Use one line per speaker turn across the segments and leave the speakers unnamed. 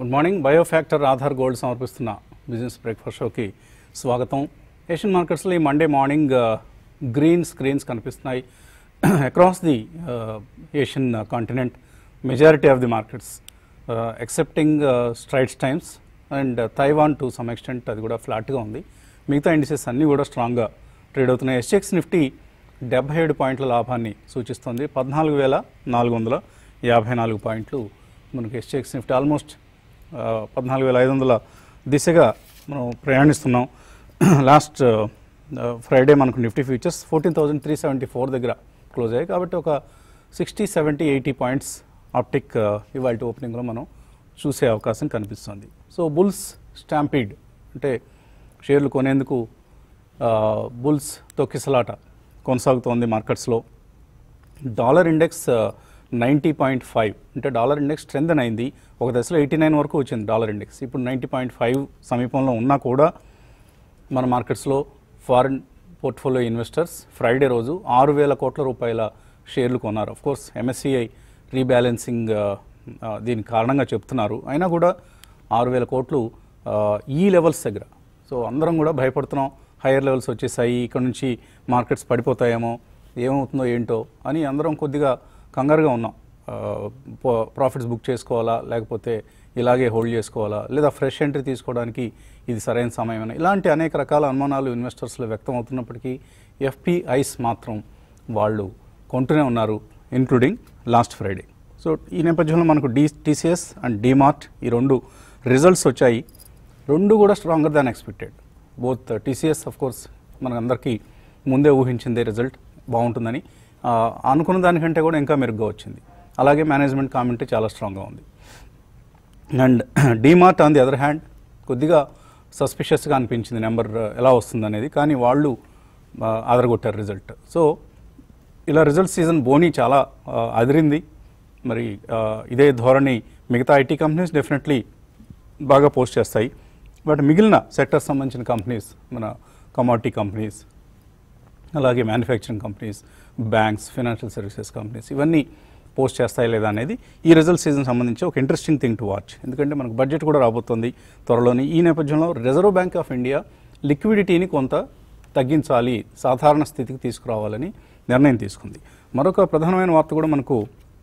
Good morning Biofactor Aadhaar gold సమర్పిస్తున్న business breakfast షోకి స్వాగతం ఏషియన్ మార్కెట్స్లో ఈ మండే మార్నింగ్ గ్రీన్ స్క్రీన్స్ కనిపిస్తున్నాయి across the Asian continent majority of the markets excepting Straits Times and Taiwan to some extent అది కూడా ఫ్లాట్గా ఉంది మిగతా ఇండిసెస్ అన్నీ కూడా స్ట్రాంగ్గా ట్రేడ్ అవుతున్నాయి ఎస్ఎక్స్ నిఫ్టీ డెబ్బై ఏడు పాయింట్ల లాభాన్ని సూచిస్తుంది పద్నాలుగు వేల నాలుగు వందల యాభై నాలుగు పాయింట్లు మనకి ఎస్ఎక్స్ నిఫ్టీ ఆల్మోస్ట్ పద్నాలుగు వేల ఐదు వందల దిశగా మనం ప్రయాణిస్తున్నాం లాస్ట్ ఫ్రైడే మనకు Nifty futures fourteen thousand three seventy four దగ్గర క్లోజ్ అయ్యాయి కాబట్టి ఒక sixty seventy eighty points uptick ఇవాళ ఓపెనింగ్లో మనం చూసే అవకాశం కనిపిస్తుంది సో బుల్స్ స్టాంపీడ్ అంటే షేర్లు కొనేందుకు బుల్స్ తొక్కిసలాట కొనసాగుతోంది మార్కెట్స్లో dollar index ninety point five అంటే డాలర్ ఇండెక్స్ స్ట్రెంగ్ అయింది ఒక దశలో ఎయిటీ నైన్ వరకు వచ్చింది డాలర్ ఇండెక్స్ ఇప్పుడు నైంటీ పాయింట్ ఫైవ్ సమీపంలో ఉన్నా కూడా మన మార్కెట్స్లో ఫారిన్ పోర్ట్ఫోలియో ఇన్వెస్టర్స్ ఫ్రైడే రోజు ఆరు వేల కోట్ల రూపాయల షేర్లు కొన్నారు అఫ్ కోర్స్ ఎంఎస్సిఐ రీబ్యాలెన్సింగ్ దీని కారణంగా చెప్తున్నారు అయినా కూడా ఆరు వేల కోట్లు ఆ, ఈ లెవెల్స్ దగ్గర సో అందరం కూడా భయపడుతున్నాం హైయర్ లెవెల్స్ వచ్చేసాయి ఇక్కడ నుంచి మార్కెట్స్ పడిపోతాయేమో ఏమవుతుందో ఏంటో అని అందరం కొద్దిగా కంగారుగా ఉన్నాం ప్రాఫిట్స్ బుక్ చేసుకోవాలా లేకపోతే ఇలాగే హోల్డ్ చేసుకోవాలా లేదా ఫ్రెష్ ఎంట్రీ తీసుకోవడానికి ఇది సరైన సమయమని ఇలాంటి అనేక రకాల అనుమానాలు ఇన్వెస్టర్స్లో వ్యక్తం అవుతున్నప్పటికీ ఎఫ్పిఐస్ మాత్రం వాళ్ళు కొంటూనే ఉన్నారు ఇంక్లూడింగ్ లాస్ట్ ఫ్రైడే సో ఈ నేపథ్యంలో మనకు డి టీసీఎస్ అండ్ డీమార్ట్ ఈ రెండు రిజల్ట్స్ వచ్చాయి రెండు కూడా stronger than expected both TCS of course మనకందరికీ ముందే ఊహించిందే రిజల్ట్ బాగుంటుందని ఆ, అనుకున్న దానికంటే కూడా ఇంకా మెరుగ్గా వచ్చింది అలాగే మేనేజ్మెంట్ కామెంటరీ చాలా స్ట్రాంగ్గా ఉంది and DMart on the other hand కొద్దిగా సస్పిషియస్గా అనిపించింది నెంబర్ ఎలా వస్తుంది అనేది కానీ వాళ్ళు ఆ, అదరగొట్టారు రిజల్ట్ సో ఇలా రిజల్ట్ సీజన్ బోనీ చాలా ఆ, అదిరింది మరి ఆ, ఇదే ధోరణి మిగతా ఐటీ కంపెనీస్ డెఫినెట్లీ బాగా పోస్ట్ చేస్తాయి బట్ మిగిలిన సెక్టర్స్ సంబంధించిన కంపెనీస్ మన కమాడిటీ కంపెనీస్ అలాగే manufacturing companies banks financial services companies ఇవన్నీ పోస్ట్ చేస్తాయి లేదా అనేది ఈ రిజల్ట్ సీజన్ సంబంధించి ఒక ఇంట్రెస్టింగ్ థింగ్ టు వాచ్ ఎందుకంటే మనకు బడ్జెట్ కూడా రాబోతుంది త్వరలోని ఈ నేపథ్యంలో రిజర్వ్ బ్యాంక్ ఆఫ్ ఇండియా లిక్విడిటీని కొంత తగ్గించాలి సాధారణ స్థితికి తీసుకురావాలని నిర్ణయం తీసుకుంది మరొక ప్రధానమైన వార్త కూడా మనకు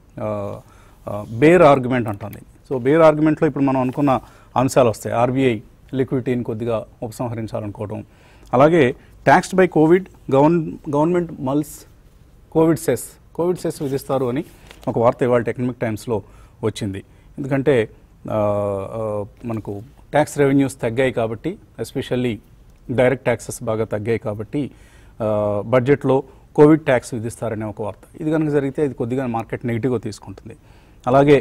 బేర్ ఆర్గ్యుమెంట్ అంటుంది సో బేర్ ఆర్గ్యుమెంట్లో ఇప్పుడు మనం అనుకున్న అంశాలు వస్తాయి ఆర్బీఐ లిక్విడిటీని కొద్దిగా ఉపసంహరించాలనుకోవడం అలాగే taxed by COVID govern government మల్స్ కోవిడ్ సెస్ కోవిడ్ సెస్ విధిస్తారు అని ఒక వార్త ఇవాళ ఎకనామిక్ టైమ్స్లో వచ్చింది ఎందుకంటే ఆ, ఆ, మనకు ట్యాక్స్ రెవెన్యూస్ తగ్గాయి కాబట్టి ఎస్పెషల్లీ డైరెక్ట్ ట్యాక్సెస్ బాగా తగ్గాయి కాబట్టి ఆ, బడ్జెట్లో కోవిడ్ ట్యాక్స్ విధిస్తారనే ఒక వార్త ఇది కనుక జరిగితే ఇది కొద్దిగా మార్కెట్ నెగిటివ్గా తీసుకుంటుంది అలాగే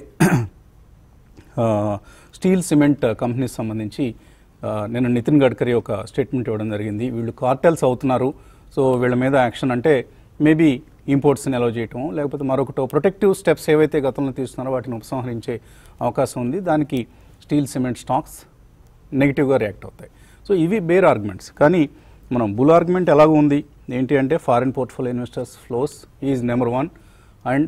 ఆ, స్టీల్ సిమెంట్ కంపెనీస్ సంబంధించి ఆ, నిన్న నితిన్ గడ్కరీ ఒక స్టేట్మెంట్ ఇవ్వడం జరిగింది వీళ్ళు కార్టెల్స్ అవుతున్నారు సో వీళ్ళ మీద యాక్షన్ అంటే మేబీ ఇంపోర్ట్స్ని అలౌ చేయటం లేకపోతే మరొకటో ప్రొటెక్టివ్ స్టెప్స్ ఏవైతే గతంలో తీసుకున్నారో వాటిని ఉపసంహరించే అవకాశం ఉంది దానికి స్టీల్ సిమెంట్ స్టాక్స్ నెగిటివ్గా రియాక్ట్ అవుతాయి సో ఇవి బేర్ ఆర్గ్యుమెంట్స్ కానీ మనం బుల్ ఆర్గ్యుమెంట్ ఎలాగో ఉంది ఏంటి అంటే foreign portfolio investors flows is number one and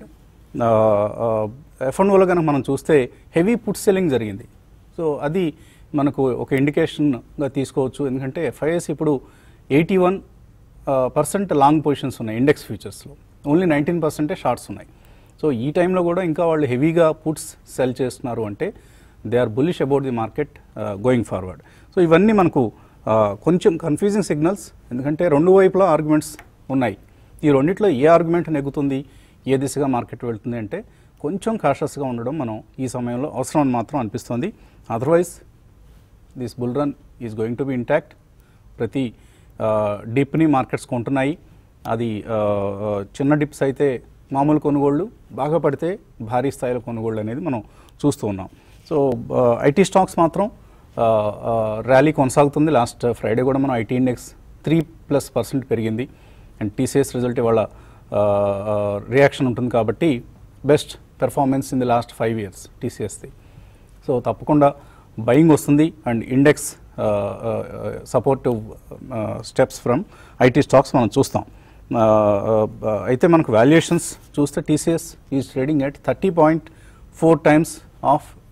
F and ఓలో కనుక మనం చూస్తే హెవీ పుట్ సెల్లింగ్ జరిగింది సో అది మనకు ఒక ఇండికేషన్గా తీసుకోవచ్చు ఎందుకంటే ఎఫ్ఐఎస్ ఇప్పుడు eighty one percent long positions ఉన్నాయి ఇండెక్స్ ఫ్యూచర్స్లో ఓన్లీ నైన్టీన్ పర్సెంటే షార్ట్స్ ఉన్నాయి సో ఈ టైంలో కూడా ఇంకా వాళ్ళు హెవీగా పుట్స్ సెల్ చేస్తున్నారు అంటే they are bullish about the market going forward so ఇవన్నీ మనకు ఆ, కొంచెం కన్ఫ్యూజింగ్ సిగ్నల్స్ ఎందుకంటే రెండు వైపులా ఆర్గ్యుమెంట్స్ ఉన్నాయి ఈ రెండిట్లో ఏ ఆర్గ్యుమెంట్ నెగ్గుతుంది ఏ దిశగా మార్కెట్ వెళ్తుంది అంటే కొంచెం కాషస్గా ఉండడం మనం ఈ సమయంలో అవసరం అని మాత్రం అనిపిస్తుంది otherwise this bull run is going to be intact ప్రతి డిప్ని మార్కెట్స్ కొంటున్నాయి అది ఆ, ఆ, చిన్న డిప్స్ అయితే మామూలు కొనుగోళ్ళు బాగా పడితే భారీ స్థాయిలో కొనుగోళ్ళు అనేది మనం చూస్తూ ఉన్నాం సో ఐటీ స్టాక్స్ మాత్రం ఆ, ఆ, ర్యాలీ కొనసాగుతుంది లాస్ట్ ఫ్రైడే కూడా మనం IT index three plus percent పెరిగింది అండ్ టీసీఎస్ రిజల్ట్ ఇవాళ రియాక్షన్ ఉంటుంది కాబట్టి best performance in the last five years టీసీఎస్ది సో తప్పకుండా బయింగ్ వస్తుంది and index supportive steps from IT stocks మనం చూస్తాం ఆ, ఆ, అయితే మనకు వాల్యుయేషన్స్ చూస్తే TCS is trading at thirty point four times of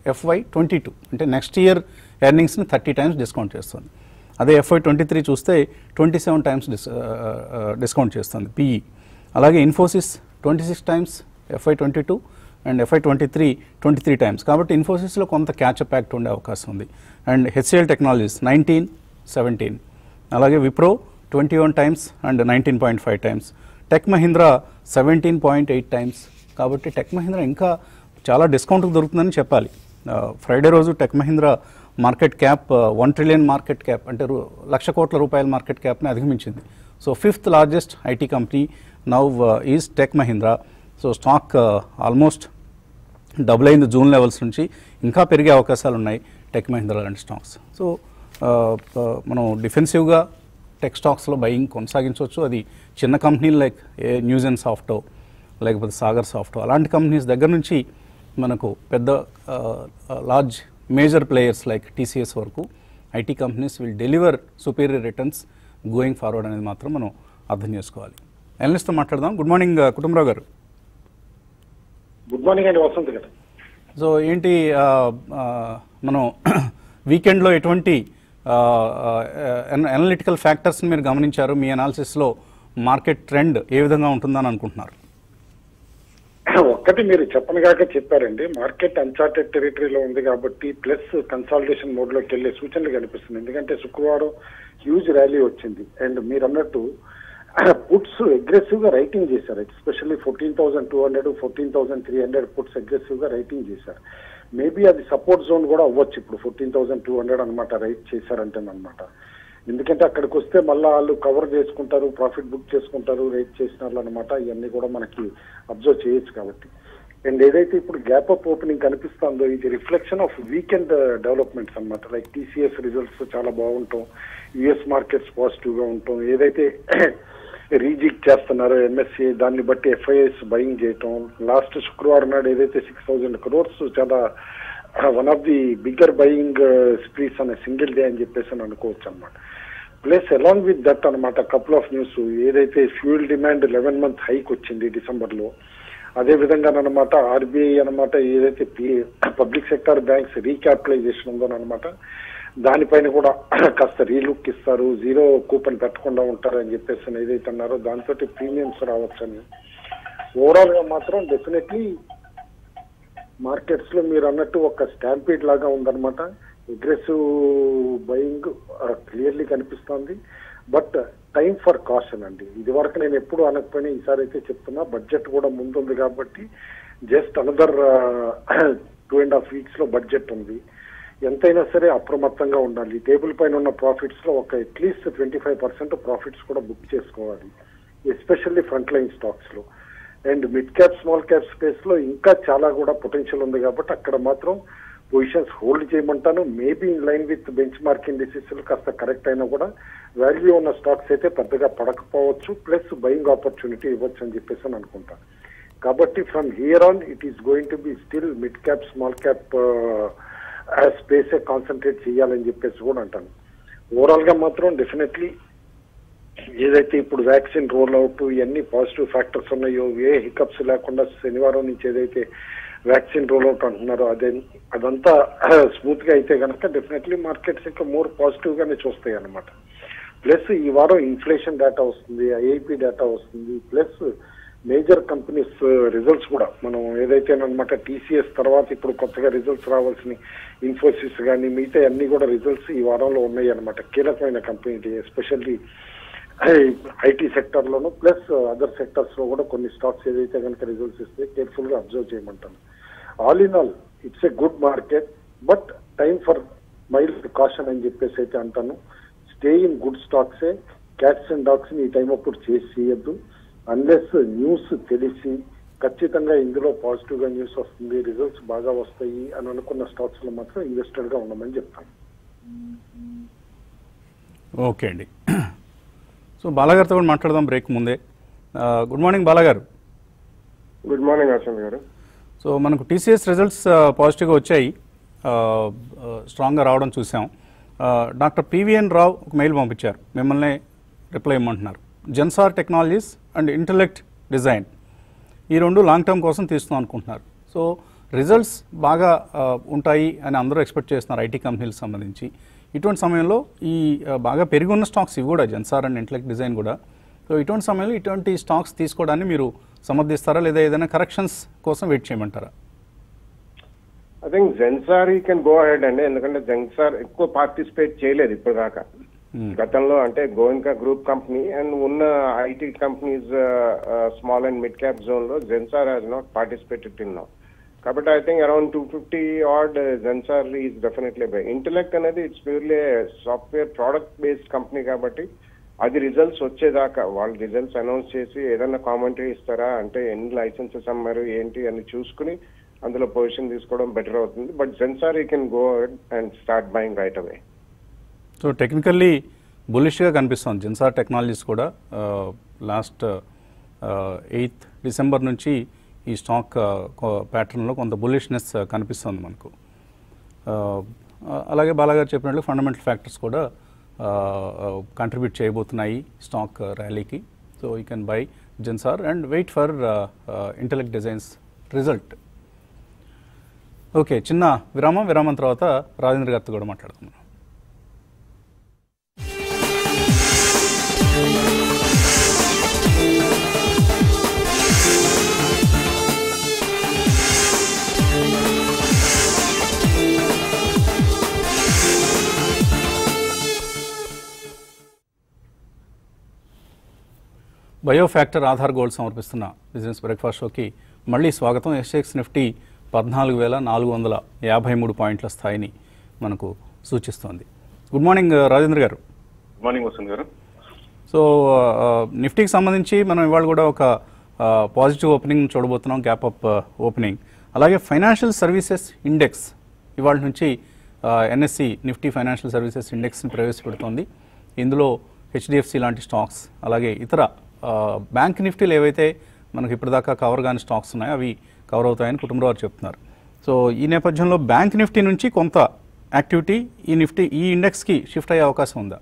FY twenty two అంటే నెక్స్ట్ ఇయర్ ఎర్నింగ్స్ని థర్టీ టైమ్స్ డిస్కౌంట్ చేస్తుంది అదే ఎఫ్ఐ ట్వంటీ త్రీ చూస్తే twenty seven times dis discount చేస్తుంది పిఈ అలాగే Infosys twenty six times FY twenty two and FY twenty three twenty three times కాబట్టి ఇన్ఫోసిస్లో కొంత క్యాచ్అప్ యాక్ట్ ఉండే అవకాశం ఉంది and HCL technologies nineteen seventeen అలాగే Wipro twenty one times and nineteen point five times tech Mahindra seventeen point eight times కాబట్టి tech Mahindra ఇంకా చాలా డిస్కౌంట్కి దొరుకుతుందని చెప్పాలి ఫ్రైడే రోజు tech Mahindra market cap one trillion market cap అంటే రు- లక్ష కోట్ల రూపాయల మార్కెట్ క్యాప్ని అధిగమించింది so fifth largest IT company now is tech Mahindra so stock almost double అయింది జూన్ లెవెల్స్ నుంచి ఇంకా పెరిగే అవకాశాలు ఉన్నాయి టెక్ మహీంద్రా లాంటి స్టాక్స్ సో ఆ, ఆ, మనం డిఫెన్సివ్గా టెక్ స్టాక్స్లో బయింగ్ కొనసాగించవచ్చు అది చిన్న కంపెనీలు లైక్ ఏ న్యూస్ అండ్ సాఫ్టో లేకపోతే సాగర్ సాఫ్టో అలాంటి కంపెనీస్ దగ్గర నుంచి మనకు పెద్ద large major players like TCS వరకు IT companies will deliver superior returns going forward అనేది మాత్రం మనం అర్థం చేసుకోవాలి ఎనలిస్ట్తో మాట్లాడదాం గుడ్ మార్నింగ్ కుటుంబరావు గారు
గుడ్ మార్నింగ్ అండి వసంత్ గారు
సో ఏంటి ఆ, ఆ, మనం వీకెండ్లో ఎటువంటి అనలిటికల్ ఫ్యాక్టర్స్ని మీరు గమనించారు మీ అనాలిసిస్లో మార్కెట్ ట్రెండ్ ఏ విధంగా ఉంటుందని అనుకుంటున్నారు
ఒక్కటి మీరు చెప్పనగాక చెప్పారండి మార్కెట్ అన్చార్టెడ్ టెరిటరీలో ఉంది కాబట్టి ప్లస్ కన్సాలిడేషన్ మోడ్ లోకి వెళ్ళే సూచనలు కనిపిస్తుంది ఎందుకంటే శుక్రవారం హ్యూజ్ ర్యాలీ వచ్చింది అండ్ మీరు అన్నట్టు పుట్స్ అగ్రెసివ్ గా రైటింగ్ చేశారు especially fourteen thousand two hundred fourteen thousand three hundred puts aggressive గా రైటింగ్ చేశారు మేబీ అది సపోర్ట్ జోన్ కూడా అవ్వచ్చు ఇప్పుడు ఫోర్టీన్ థౌసండ్ టూ హండ్రెడ్ అనమాట రైట్ చేశారంటే అనమాట ఎందుకంటే అక్కడికి వస్తే మళ్ళీ వాళ్ళు కవర్ చేసుకుంటారు ప్రాఫిట్ బుక్ చేసుకుంటారు రేట్ చేసినారు అనమాట ఇవన్నీ కూడా మనకి అబ్జర్వ్ చేయొచ్చు కాబట్టి అండ్ ఏదైతే ఇప్పుడు గ్యాప్ అప్ ఓపెనింగ్ కనిపిస్తుందో ఇది రిఫ్లెక్షన్ ఆఫ్ వీకెండ్ డెవలప్మెంట్స్ అన్నమాట లైక్ టీసీఎస్ రిజల్ట్స్ చాలా బాగుంటాం యుఎస్ మార్కెట్స్ పాజిటివ్ గా ఉంటాం ఏదైతే రీజిక్ చేస్తున్నారో ఎంఎస్సి దాన్ని బట్టి ఎఫ్ఐఎస్ బయింగ్ చేయటం లాస్ట్ శుక్రవారం నాడు ఏదైతే సిక్స్ థౌజండ్ క్రోర్స్ చాలా one of the bigger buying sprees అనే సింగిల్ డే అని చెప్పేసి అని అనుకోవచ్చు అనమాట ప్లస్ అలాంగ్ విత్ దట్ అనమాట కపుల్ ఆఫ్ న్యూస్ ఏదైతే fuel demand eleven month hike వచ్చింది డిసెంబర్ లో అదే విధంగా అనమాట ఆర్బీఐ అనమాట ఏదైతే పబ్లిక్ సెక్టర్ బ్యాంక్స్ రీక్యాపిటలైజేషన్ ఉందో అనమాట దానిపైన కూడా కాస్త రీలుక్ ఇస్తారు జీరో కూపన్ పెట్టకుండా ఉంటారు అని చెప్పేసి అని ఏదైతే అన్నారో దాంతో ప్రీమియమ్స్ రావచ్చని ఓవరాల్ గా మాత్రం డెఫినెట్లీ మార్కెట్స్ లో మీరు అన్నట్టు ఒక స్టాంపీడ్ లాగా ఉందన్నమాట అగ్రెసివ్ బయింగ్ క్లియర్లీ కనిపిస్తోంది బట్ టైం ఫర్ కాషన్ అండి ఇది వరకు నేను ఎప్పుడు అనకపోయినా ఈసారి అయితే చెప్తున్నా బడ్జెట్ కూడా ముందుంది కాబట్టి just another two and half weeks లో బడ్జెట్ ఉంది ఎంతైనా సరే అప్రమత్తంగా ఉండాలి టేబుల్ పైన ఉన్న ప్రాఫిట్స్ లో ఒక at least twenty five percent profits కూడా బుక్ చేసుకోవాలి ఎస్పెషల్లీ ఫ్రంట్ లైన్ స్టాక్స్ లో and mid cap small cap space లో ఇంకా చాలా కూడా పొటెన్షియల్ ఉంది కాబట్టి అక్కడ మాత్రం పొజిషన్స్ హోల్డ్ చేయమంటాను maybe in line with benchmark indices కాస్త కరెక్ట్ అయినా కూడా వాల్యూ ఉన్న స్టాక్స్ అయితే పెద్దగా పడకపోవచ్చు ప్లస్ బయింగ్ ఆపర్చునిటీ ఇవ్వచ్చు అని చెప్పేసి అని అనుకుంటాను కాబట్టి from here on it is going to be still mid cap small cap space concentrate చేయాలని చెప్పేసి కూడా అంటాను ఓవరాల్ గా మాత్రం డెఫినెట్లీ ఏదైతే ఇప్పుడు వ్యాక్సిన్ రోల్ అవుట్ ఇవన్నీ పాజిటివ్ ఫ్యాక్టర్స్ ఉన్నాయో ఏ హికప్స్ లేకుండా శనివారం నుంచి ఏదైతే వ్యాక్సిన్ రోల్ అవుట్ అంటున్నారో అదే అదంతా స్మూత్ గా అయితే కనుక డెఫినెట్లీ మార్కెట్స్ ఇంకా మోర్ పాజిటివ్ గానే చూస్తాయి అన్నమాట ప్లస్ ఈ వారం ఇన్ఫ్లేషన్ డేటా వస్తుంది ఐఐపి డేటా వస్తుంది ప్లస్ మేజర్ కంపెనీస్ రిజల్ట్స్ కూడా మనం ఏదైతే అనమాట టీసీఎస్ తర్వాత ఇప్పుడు కొత్తగా రిజల్ట్స్ రావాల్సిన ఇన్ఫోసిస్ కానీ మిగతా అన్ని కూడా రిజల్ట్స్ ఈ వారంలో ఉన్నాయి అనమాట కీలకమైన కంపెనీ ఎస్పెషల్లీ ఐటీ సెక్టర్ లోను ప్లస్ అదర్ సెక్టర్స్ లో కూడా కొన్ని స్టాక్స్ ఏదైతే కనుక రిజల్ట్స్ ఇస్తే కేర్ఫుల్ గా అబ్జర్వ్ చేయమంటాను all in all it's a good market but time for mild caution అని చెప్పేసి అయితే అంటాను స్టే ఇన్ గుడ్ స్టాక్సే క్యాట్స్ అండ్ డాగ్స్ ని ఈ టైం అప్పుడు చేసి చేయొద్దు అన్లెస్ న్యూస్ తెలిసి ఖచ్చితంగా ఇందులో పాజిటివ్ గా న్యూస్ వస్తుంది రిజల్ట్స్ బాగా వస్తాయి అని అనుకున్న స్టాక్స్ లో మాత్రం ఇన్వెస్టెడ్ గా ఉండమని చెప్తాను
ఓకే అండి సో బాలాగారితో కూడా మాట్లాడదాం బ్రేక్ ముందే గుడ్ మార్నింగ్ బాలాగారు
good morning Ashwanth garu
so మనకు టీసీఎస్ రిజల్ట్స్ పాజిటివ్గా వచ్చాయి స్ట్రాంగ్గా రావడం చూసాం డాక్టర్ పివిఎన్ రావు ఒక మెయిల్ పంపించారు మిమ్మల్ని రిప్లై ఇమ్మంటున్నారు Zensar technologies and intellect design ఈ రెండు లాంగ్ టర్మ్ కోసం తీస్తున్నాం అనుకుంటున్నారు సో రిజల్ట్స్ బాగా ఆ, ఉంటాయి అని అందరూ ఎక్స్పెక్ట్ చేస్తున్నారు ఐటీ కంపెనీలకు సంబంధించి ఇటువంటి సమయంలో ఈ ఆ, బాగా పెరిగి ఉన్న స్టాక్స్ ఇవి కూడా జెన్సార్ అండ్ ఇంటలెక్ట్ డిజైన్ కూడా సో ఇటువంటి సమయంలో ఇటువంటి స్టాక్స్ తీసుకోవడాన్ని మీరు సమర్థిస్తారా లేదా ఏదైనా కరెక్షన్స్ కోసం వెయిట్ చేయమంటారా
ఐ థింక్ జెన్సార్ ఈ కెన్ గో అహెడ్ అండి ఎందుకంటే జెన్సార్ ఎక్కువ పార్టిసిపేట్ చేయలేదు ఇప్పటిదాకా
Hmm.
గతంలో అంటే గోయిన్కా గ్రూప్ కంపెనీ అండ్ ఉన్న IT companies small and mid cap zone లో Zensar has not participated in now కాబట్టి I think around two fifty odd Zensar is definitely buy intellect అనేది it's purely software product based company కాబట్టి అది results వచ్చేదాకా వాళ్ళు results announce చేసి ఏదైనా commentary ఇస్తారా అంటే ఎన్ని లైసెన్సెస్ అమ్మారు ఏంటి అని చూసుకుని అందులో పొజిషన్ తీసుకోవడం బెటర్ అవుతుంది బట్ జెన్సార్ ఈ can go and start buying right away
so technically బులిష్గా కనిపిస్తుంది జిన్సార్ టెక్నాలజీస్ కూడా లాస్ట్ ఎయిత్ డిసెంబర్ నుంచి ఈ స్టాక్ ప్యాటర్న్లో కొంత బులిష్నెస్ కనిపిస్తుంది మనకు ఆ, అలాగే బాలాగారు చెప్పినట్లు ఫండమెంటల్ ఫ్యాక్టర్స్ కూడా కంట్రిబ్యూట్ చేయబోతున్నాయి స్టాక్ ర్యాలీకి so you can buy Zensar and wait for intellect designs result okay చిన్న విరామం విరామం తర్వాత రాజేంద్ర గారితో కూడా మాట్లాడుతున్నాం బయోఫ్యాక్టర్ ఆధార్ గోల్డ్ సమర్పిస్తున్న బిజినెస్ బ్రేక్ఫాస్ట్ షోకి మళ్ళీ స్వాగతం ఎస్ఎక్స్ నిఫ్టీ పద్నాలుగు వేల నాలుగు వందల యాభై మూడు పాయింట్ల స్థాయిని మనకు సూచిస్తోంది గుడ్ మార్నింగ్ రాజేంద్ర గారు
గుడ్ మార్నింగ్ వసంత్ గారు
సో ఆ, నిఫ్టీకి సంబంధించి మనం ఇవాళ కూడా ఒక ఆ, పాజిటివ్ ఓపెనింగ్ చూడబోతున్నాం గ్యాప్ అప్ ఆ, ఓపెనింగ్ అలాగే ఫైనాన్షియల్ సర్వీసెస్ ఇండెక్స్ ఇవాళ నుంచి ఆ, ఎన్ఎస్సి నిఫ్టీ ఫైనాన్షియల్ సర్వీసెస్ ఇండెక్స్ని ప్రవేశపెడుతోంది ఇందులో హెచ్డిఎఫ్సి లాంటి స్టాక్స్ అలాగే ఇతర ఆ, బ్యాంక్ నిఫ్టీలు ఏవైతే మనకి ఇప్పటిదాకా కవర్ కాని స్టాక్స్ ఉన్నాయో అవి కవర్ అవుతాయని కుటుంబరావు చెప్తున్నారు సో ఈ నేపథ్యంలో బ్యాంక్ నిఫ్టీ నుంచి కొంత యాక్టివిటీ ఈ నిఫ్టీ ఈ ఇండెక్స్కి షిఫ్ట్ అయ్యే అవకాశం ఉందా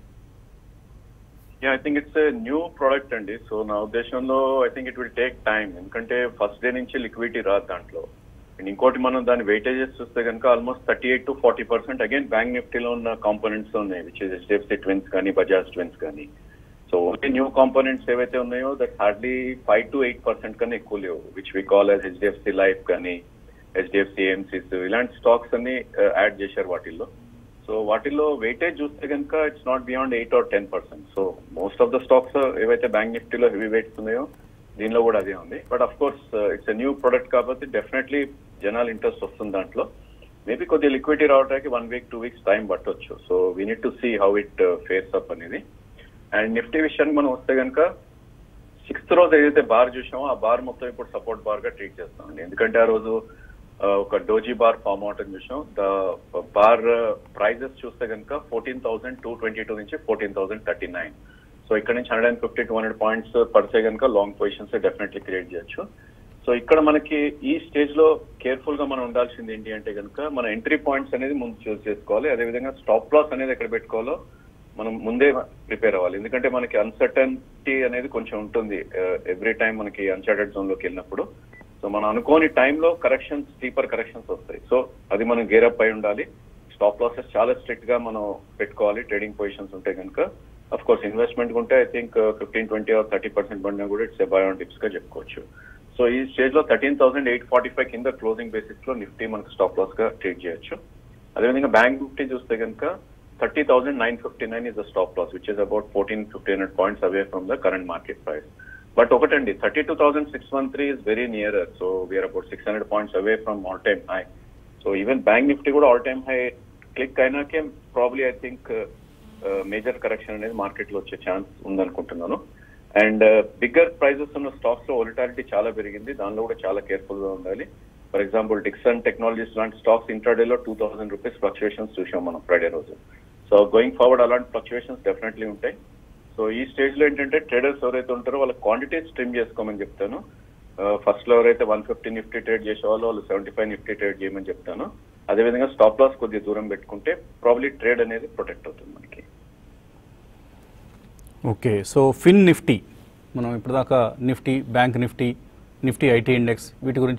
yeah I think it's new product అండి సో నా ఉద్దేశంలో I think it will take time ఎందుకంటే ఫస్ట్ డే నుంచి లిక్విడిటీ రాదు దాంట్లో అండ్ ఇంకోటి మనం దాని వెయిటేజెస్ చూస్తే కనుక almost thirty eight to forty percent again bank నిఫ్టీలో ఉన్న కాంపోనెంట్స్ ఉన్నాయి విచ్ ఇస్ హెచ్డిఎఫ్సి ట్విన్స్ కానీ బజాజ్ ట్విన్స్ కానీ సో ఓన్లీ న్యూ కాంపోనెంట్స్ ఏవైతే ఉన్నాయో that hardly five to eight percent కన్నా ఎక్కువ లేవు which we call as HDFC life కానీ హెచ్డిఎఫ్సి ఏఎంసీస్ ఇలాంటి స్టాక్స్ అన్ని యాడ్ చేశారు వాటిల్లో సో వాటిల్లో వెయిటేజ్ చూస్తే కనుక it's not beyond eight or ten percent so most of the stocks ఏవైతే బ్యాంక్ నిఫ్టీలో హెవీ వెయిట్స్ ఉన్నాయో దీనిలో కూడా అదే ఉంది but of course it's a new product కాబట్టి డెఫినెట్లీ జనాలు ఇంట్రెస్ట్ వస్తుంది దాంట్లో మేబీ కొద్దిగా లిక్విడిటీ రావడానికి one week two weeks time పట్టొచ్చు so we need to see how it face up అనేది అండ్ నిఫ్టీ విషయానికి మనం వస్తే కనుక సిక్స్త్ రోజు ఏదైతే బార్ చూసామో ఆ బార్ మొత్తం ఇప్పుడు సపోర్ట్ బార్ గా ట్రీట్ చేస్తామండి ఎందుకంటే ఆ రోజు ఆ, ఒక డోజీ బార్ ఫామ్ అవటం చూసాం ద బార్ ప్రైజెస్ చూస్తే కనుక fourteen thousand two twenty two నుంచి fourteen thousand thirty nine so ఇక్కడ నుంచి hundred and fifty two hundred points పడితే కనుక లాంగ్ పొజిషన్స్ డెఫినెట్లీ క్రియేట్ చేయొచ్చు సో ఇక్కడ మనకి ఈ స్టేజ్ లో కేర్ఫుల్ గా మనం ఉండాల్సింది ఏంటి అంటే కనుక మన ఎంట్రీ పాయింట్స్ అనేది ముందు చూస్ చేసుకోవాలి అదేవిధంగా స్టాప్ లాస్ అనేది ఎక్కడ పెట్టుకోవాలో మనం ముందే ప్రిపేర్ అవ్వాలి ఎందుకంటే మనకి అన్సర్టనిటీ అనేది కొంచెం ఉంటుంది ఎవ్రీ టైం మనకి అన్సర్టెడ్ జోన్ లోకి వెళ్ళినప్పుడు సో మనం అనుకోని టైంలో కరెక్షన్స్ స్టీపర్ కరెక్షన్స్ వస్తాయి సో అది మనం గేరప్ అయి ఉండాలి స్టాప్ లాసెస్ చాలా స్ట్రిక్ట్ గా మనం పెట్టుకోవాలి ట్రేడింగ్ పొజిషన్స్ ఉంటే కనుక అఫ్ కోర్స్ ఇన్వెస్ట్మెంట్ ఉంటే I think fifteen twenty or thirty percent పడినా కూడా ఇట్స్ బయోన్ టిప్స్ గా చెప్పుకోవచ్చు సో ఈ స్టేజ్ లో thirteen thousand eight forty five కింద క్లోజింగ్ బేసిస్ లో నిఫ్టీ మనకు స్టాప్ లాస్ గా ట్రేడ్ చేయొచ్చు అదేవిధంగా బ్యాంక్ నిఫ్టీ చూస్తే కనుక thirty thousand nine fifty nine is the stop loss which is about fourteen fifteen hundred points away from the current market price but ఒకటండి thirty two thousand six one three is very near so we are about six hundred points away from all time high so even bank Nifty కూడా all time high click అయినాకే probably I think major correction అనేది market లో వచ్చే chance ఉందనుకుంటున్నాను and bigger prices ఉన్న stocks లో volatility చాలా పెరిగింది దానిలో కూడా చాలా కేర్ఫుల్ గా ఉండాలి ఫర్ ఎగ్జాంపుల్ డిక్సన్ టెక్నాలజీస్ లాంటి స్టాక్స్ ఇంట్రాడేలో టూ థౌసండ్ రూపీస్ ఫ్లక్చుయేషన్స్ చూసాం మనం ఫ్రైడే రోజు సో గోయింగ్ ఫార్వర్డ్ అలాంటి ఫ్లక్చుయేషన్స్ డెఫినెట్లీ ఉంటాయి సో ఈ స్టేజ్ లో ఏంటంటే ట్రేడర్స్ ఎవరైతే ఉంటారో వాళ్ళ క్వాంటిటీస్ ట్రిమ్ చేసుకోమని చెప్తాను ఫస్ట్ లో ఎవరైతే వన్ ఫిఫ్టీ నిఫ్టీ ట్రేడ్ చేసే వాళ్ళు వాళ్ళు సెవెంటీ ఫైవ్ నిఫ్టీ ట్రేడ్ చేయమని చెప్తాను అదేవిధంగా స్టాప్ లాస్ కొద్దిగా దూరం పెట్టుకుంటే ప్రాబ్లీ ట్రేడ్ అనేది ప్రొటెక్ట్ అవుతుంది మనకి
ఓకే సో ఫిన్ నిఫ్టీ మనం ఇప్పటిదాకా Nifty bank Nifty Nifty IT index వీటి గురించి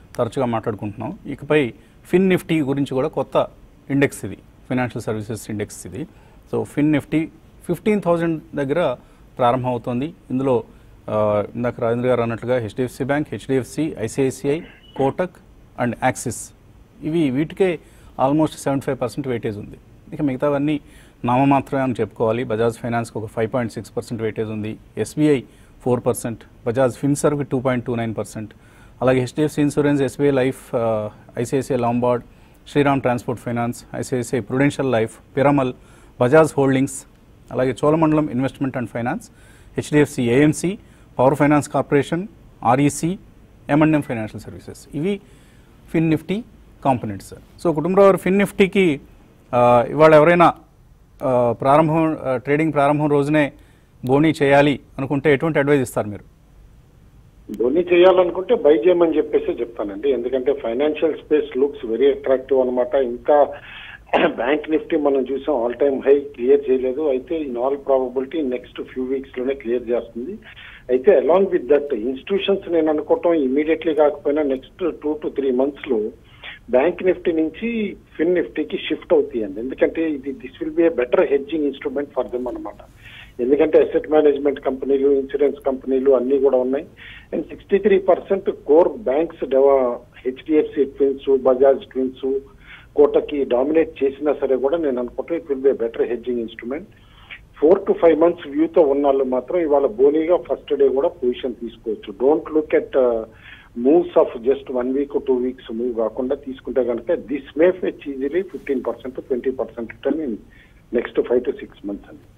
తరచుగా మాట్లాడుకుంటున్నాం ఇకపై ఫిన్ నిఫ్టీ గురించి కూడా కొత్త ఇండెక్స్ ఇది ఫైనాన్షియల్ సర్వీసెస్ ఇండెక్స్ ఇది so fin Nifty fifteen thousand దగ్గర ప్రారంభం అవుతోంది ఇందులో ఆ, ఇందాక రాజేంద్ర గారు అన్నట్లుగా HDFC bank HDFC ICICI Kotak and Axis ఇవి వీటికే almost seventy five percent weightage ఉంది ఇక మిగతావన్నీ నామమాత్రమే అని చెప్పుకోవాలి బజాజ్ ఫైనాన్స్కి ఒక five point six percent weightage ఉంది ఎస్బీఐ ఫోర్ పర్సెంట్ బజాజ్ ఫిన్సర్వ్కి two point two nine percent అలాగే HDFC insurance SBI life ICICI Lombard Shriram transport finance ICICI prudential life Piramal Bajaj holdings అలాగే Cholamandalam investment and finance HDFC AMC power finance corporation REC M and M financial services ఇవి fin Nifty components so Kutumbarao fin నిఫ్టీకి ఆ, ఇవాళ ఎవరైనా ఆ, ప్రారంభం ఆ, ట్రేడింగ్ ప్రారంభం రోజునే బోనీ చేయాలి అనుకుంటే ఎటువంటి అడ్వైజ్ ఇస్తారు మీరు
ధోని చేయాలనుకుంటే బై చేయమని చెప్పేసి చెప్తానండి ఎందుకంటే financial space looks very attractive అనమాట ఇంకా బ్యాంక్ నిఫ్టీ మనం చూసాం ఆల్ టైమ్ హై క్లియర్ చేయలేదు అయితే in all probability next few weeks లోనే క్లియర్ చేస్తుంది అయితే అలాంగ్ విత్ దట్ ఇన్స్టిట్యూషన్స్ నేను అనుకోవటం ఇమీడియట్లీ కాకపోయినా next two to three months లో బ్యాంక్ నిఫ్టీ నుంచి ఫిన్ నిఫ్టీకి షిఫ్ట్ అవుతాయండి ఎందుకంటే ఇది this will be a better hedging instrument for them అనమాట ఎందుకంటే అసెట్ మేనేజ్మెంట్ కంపెనీలు ఇన్సూరెన్స్ కంపెనీలు అన్ని కూడా ఉన్నాయి and sixty three percent core banks HDFC twins Bajaj twins కోటకి డామినేట్ చేసినా సరే కూడా నేను అనుకుంటే it will be better hedging instrument four to five months వ్యూతో ఉన్న వాళ్ళు మాత్రం ఇవాళ బోనీగా ఫస్ట్ డే కూడా పొజిషన్ తీసుకోవచ్చు don't look at moves of just one week two weeks move కాకుండా తీసుకుంటే కనుక this may fetch easily fifteen percent twenty percent return in next five to six months అండి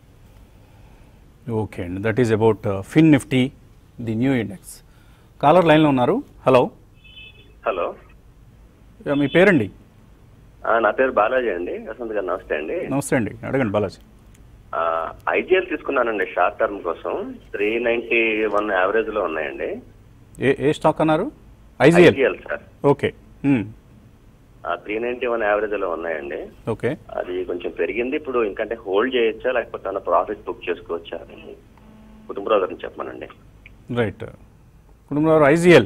ఓకే అండి that is about fin Nifty the new index caller లైన్లో ఉన్నారు hello
hello
yeah, మీ పేరండి
ఆ, నా పేరు బాలాజీ అండి వసంత్ గారు నమస్తే అండి
నమస్తే అండి అడగండి బాలాజీ
ఐజీఎల్ తీసుకున్నానండి షార్ట్ టర్మ్ కోసం త్రీ నైన్టీ వన్ యావరేజ్ లో ఉన్నాయండి
ఏ ఏ స్టాక్ అన్నారు ఐజిఎల్
ఐజీఎల్ సార్
ఓకే మ్మ్.
త్రీ నైన్టీ వన్ యావరేజ్ లో ఉన్నాయండి
ఓకే
అది కొంచెం పెరిగింది ఇప్పుడు ఇంకంటే హోల్డ్ చేయొచ్చా లేకపోతే అన్న ప్రాఫిట్ బుక్ చేసుకోవచ్చా అని కుటుంబరావు గారిని చెప్పమనండి
రైట్ కుటుంబంలో ఐజిఎల్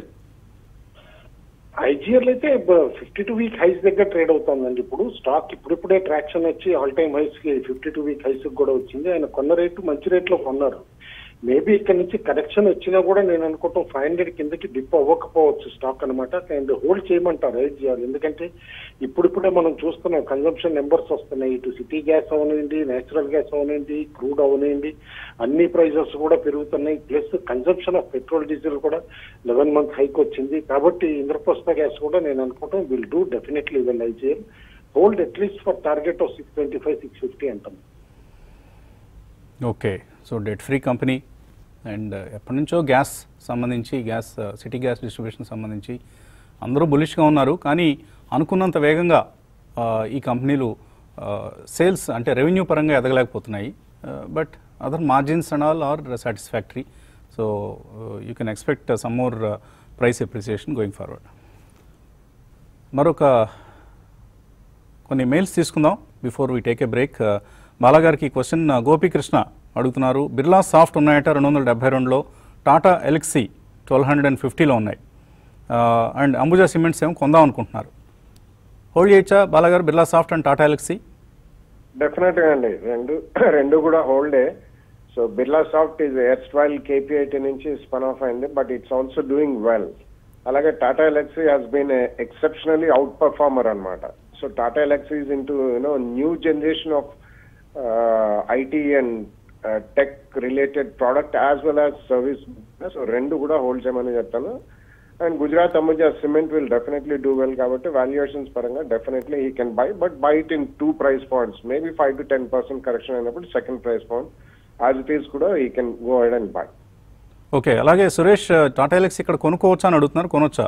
ఐజీఎల్ అయితే ఫిఫ్టీ టూ వీక్ హైస్ దగ్గర ట్రేడ్ అవుతుందండి ఇప్పుడు స్టాక్ ఇప్పుడిప్పుడే ట్రాక్షన్ వచ్చి ఆల్ టైమ్ హైస్ కి ఫిఫ్టీ టూ వీక్ హైస్ కూడా వచ్చింది ఆయన కొన్న రేటు మంచి రేట్లో కొన్నారు మేబీ ఇక్కడ నుంచి కరెక్షన్ వచ్చినా కూడా నేను అనుకోవటం ఫైవ్ హండ్రెడ్ కిందకి డిప్ అవ్వకపోవచ్చు స్టాక్ అనమాట అండ్ హోల్డ్ చేయమంటారు రైట్ చేయాలి ఎందుకంటే ఇప్పుడిప్పుడే మనం చూస్తున్నాం కన్జంప్షన్ నెంబర్స్ వస్తున్నాయి ఇటు సిటీ గ్యాస్ అవనండి నేచురల్ గ్యాస్ అవనండి క్రూడ్ అవనండి అన్ని ప్రైజెస్ కూడా పెరుగుతున్నాయి plus consumption of petrol diesel కూడా లెవెన్ మంత్ హైక్ వచ్చింది కాబట్టి ఇంద్రప్రస్థ గ్యాస్ కూడా నేను అనుకోవటం will do definitely will IGL hold at least for target of six twenty five six fifty అంటాం
okay so det free company and ఎప్పటి నుంచో గ్యాస్ సంబంధించి గ్యాస్ సిటీ గ్యాస్ డిస్ట్రిబ్యూషన్ సంబంధించి అందరూ బులిష్గా ఉన్నారు కానీ అనుకున్నంత వేగంగా ఆ, ఈ కంపెనీలు సేల్స్ అంటే రెవెన్యూ పరంగా ఎదగలేకపోతున్నాయి but other margins and all are satisfactory so you can expect some more price appreciation going forward మరొక కొన్ని మెయిల్స్ తీసుకుందాం before we take a break బాలాగారికి క్వశ్చన్ గోపీకృష్ణ అడుగుతున్నారు బిర్లా సాఫ్ట్ ఉన్నాయట రెండు వందల డెబ్బై రెండులో Tata Elxsi twelve hundred and ఫిఫ్టీలో ఉన్నాయి అండ్ అంబుజా సిమెంట్స్ ఏమో కొందాం అనుకుంటున్నారు హోల్డ్ చేయొచ్చా బాలాగారు Birla soft and Tata Elxsi
definite గా అండి రెండు రెండు కూడా హోల్డే so Birla soft is erstwhile KPIT నుంచి స్పన్ ఆఫ్ అయింది but it's also doing well అలాగే Tata Elxsi has been exceptionally outperformer అనమాట so Tata Elxsi is into you know new generation of IT and tech related product as well as service so రెండు కూడా hold చేయమని చెప్తాను and Gujarat Ambuja cement will definitely do well కాబట్టి valuations పరంగా definitely he can buy but buy it in two price points maybe five to ten percent correction అయినప్పుడు second price point as it is కూడా he can go ahead and buy
okay అలాగే Suresh Tata Elxsi ఇక్కడ కొనుక్కోవచ్చా అని అడుగుతున్నారు కొనొచ్చా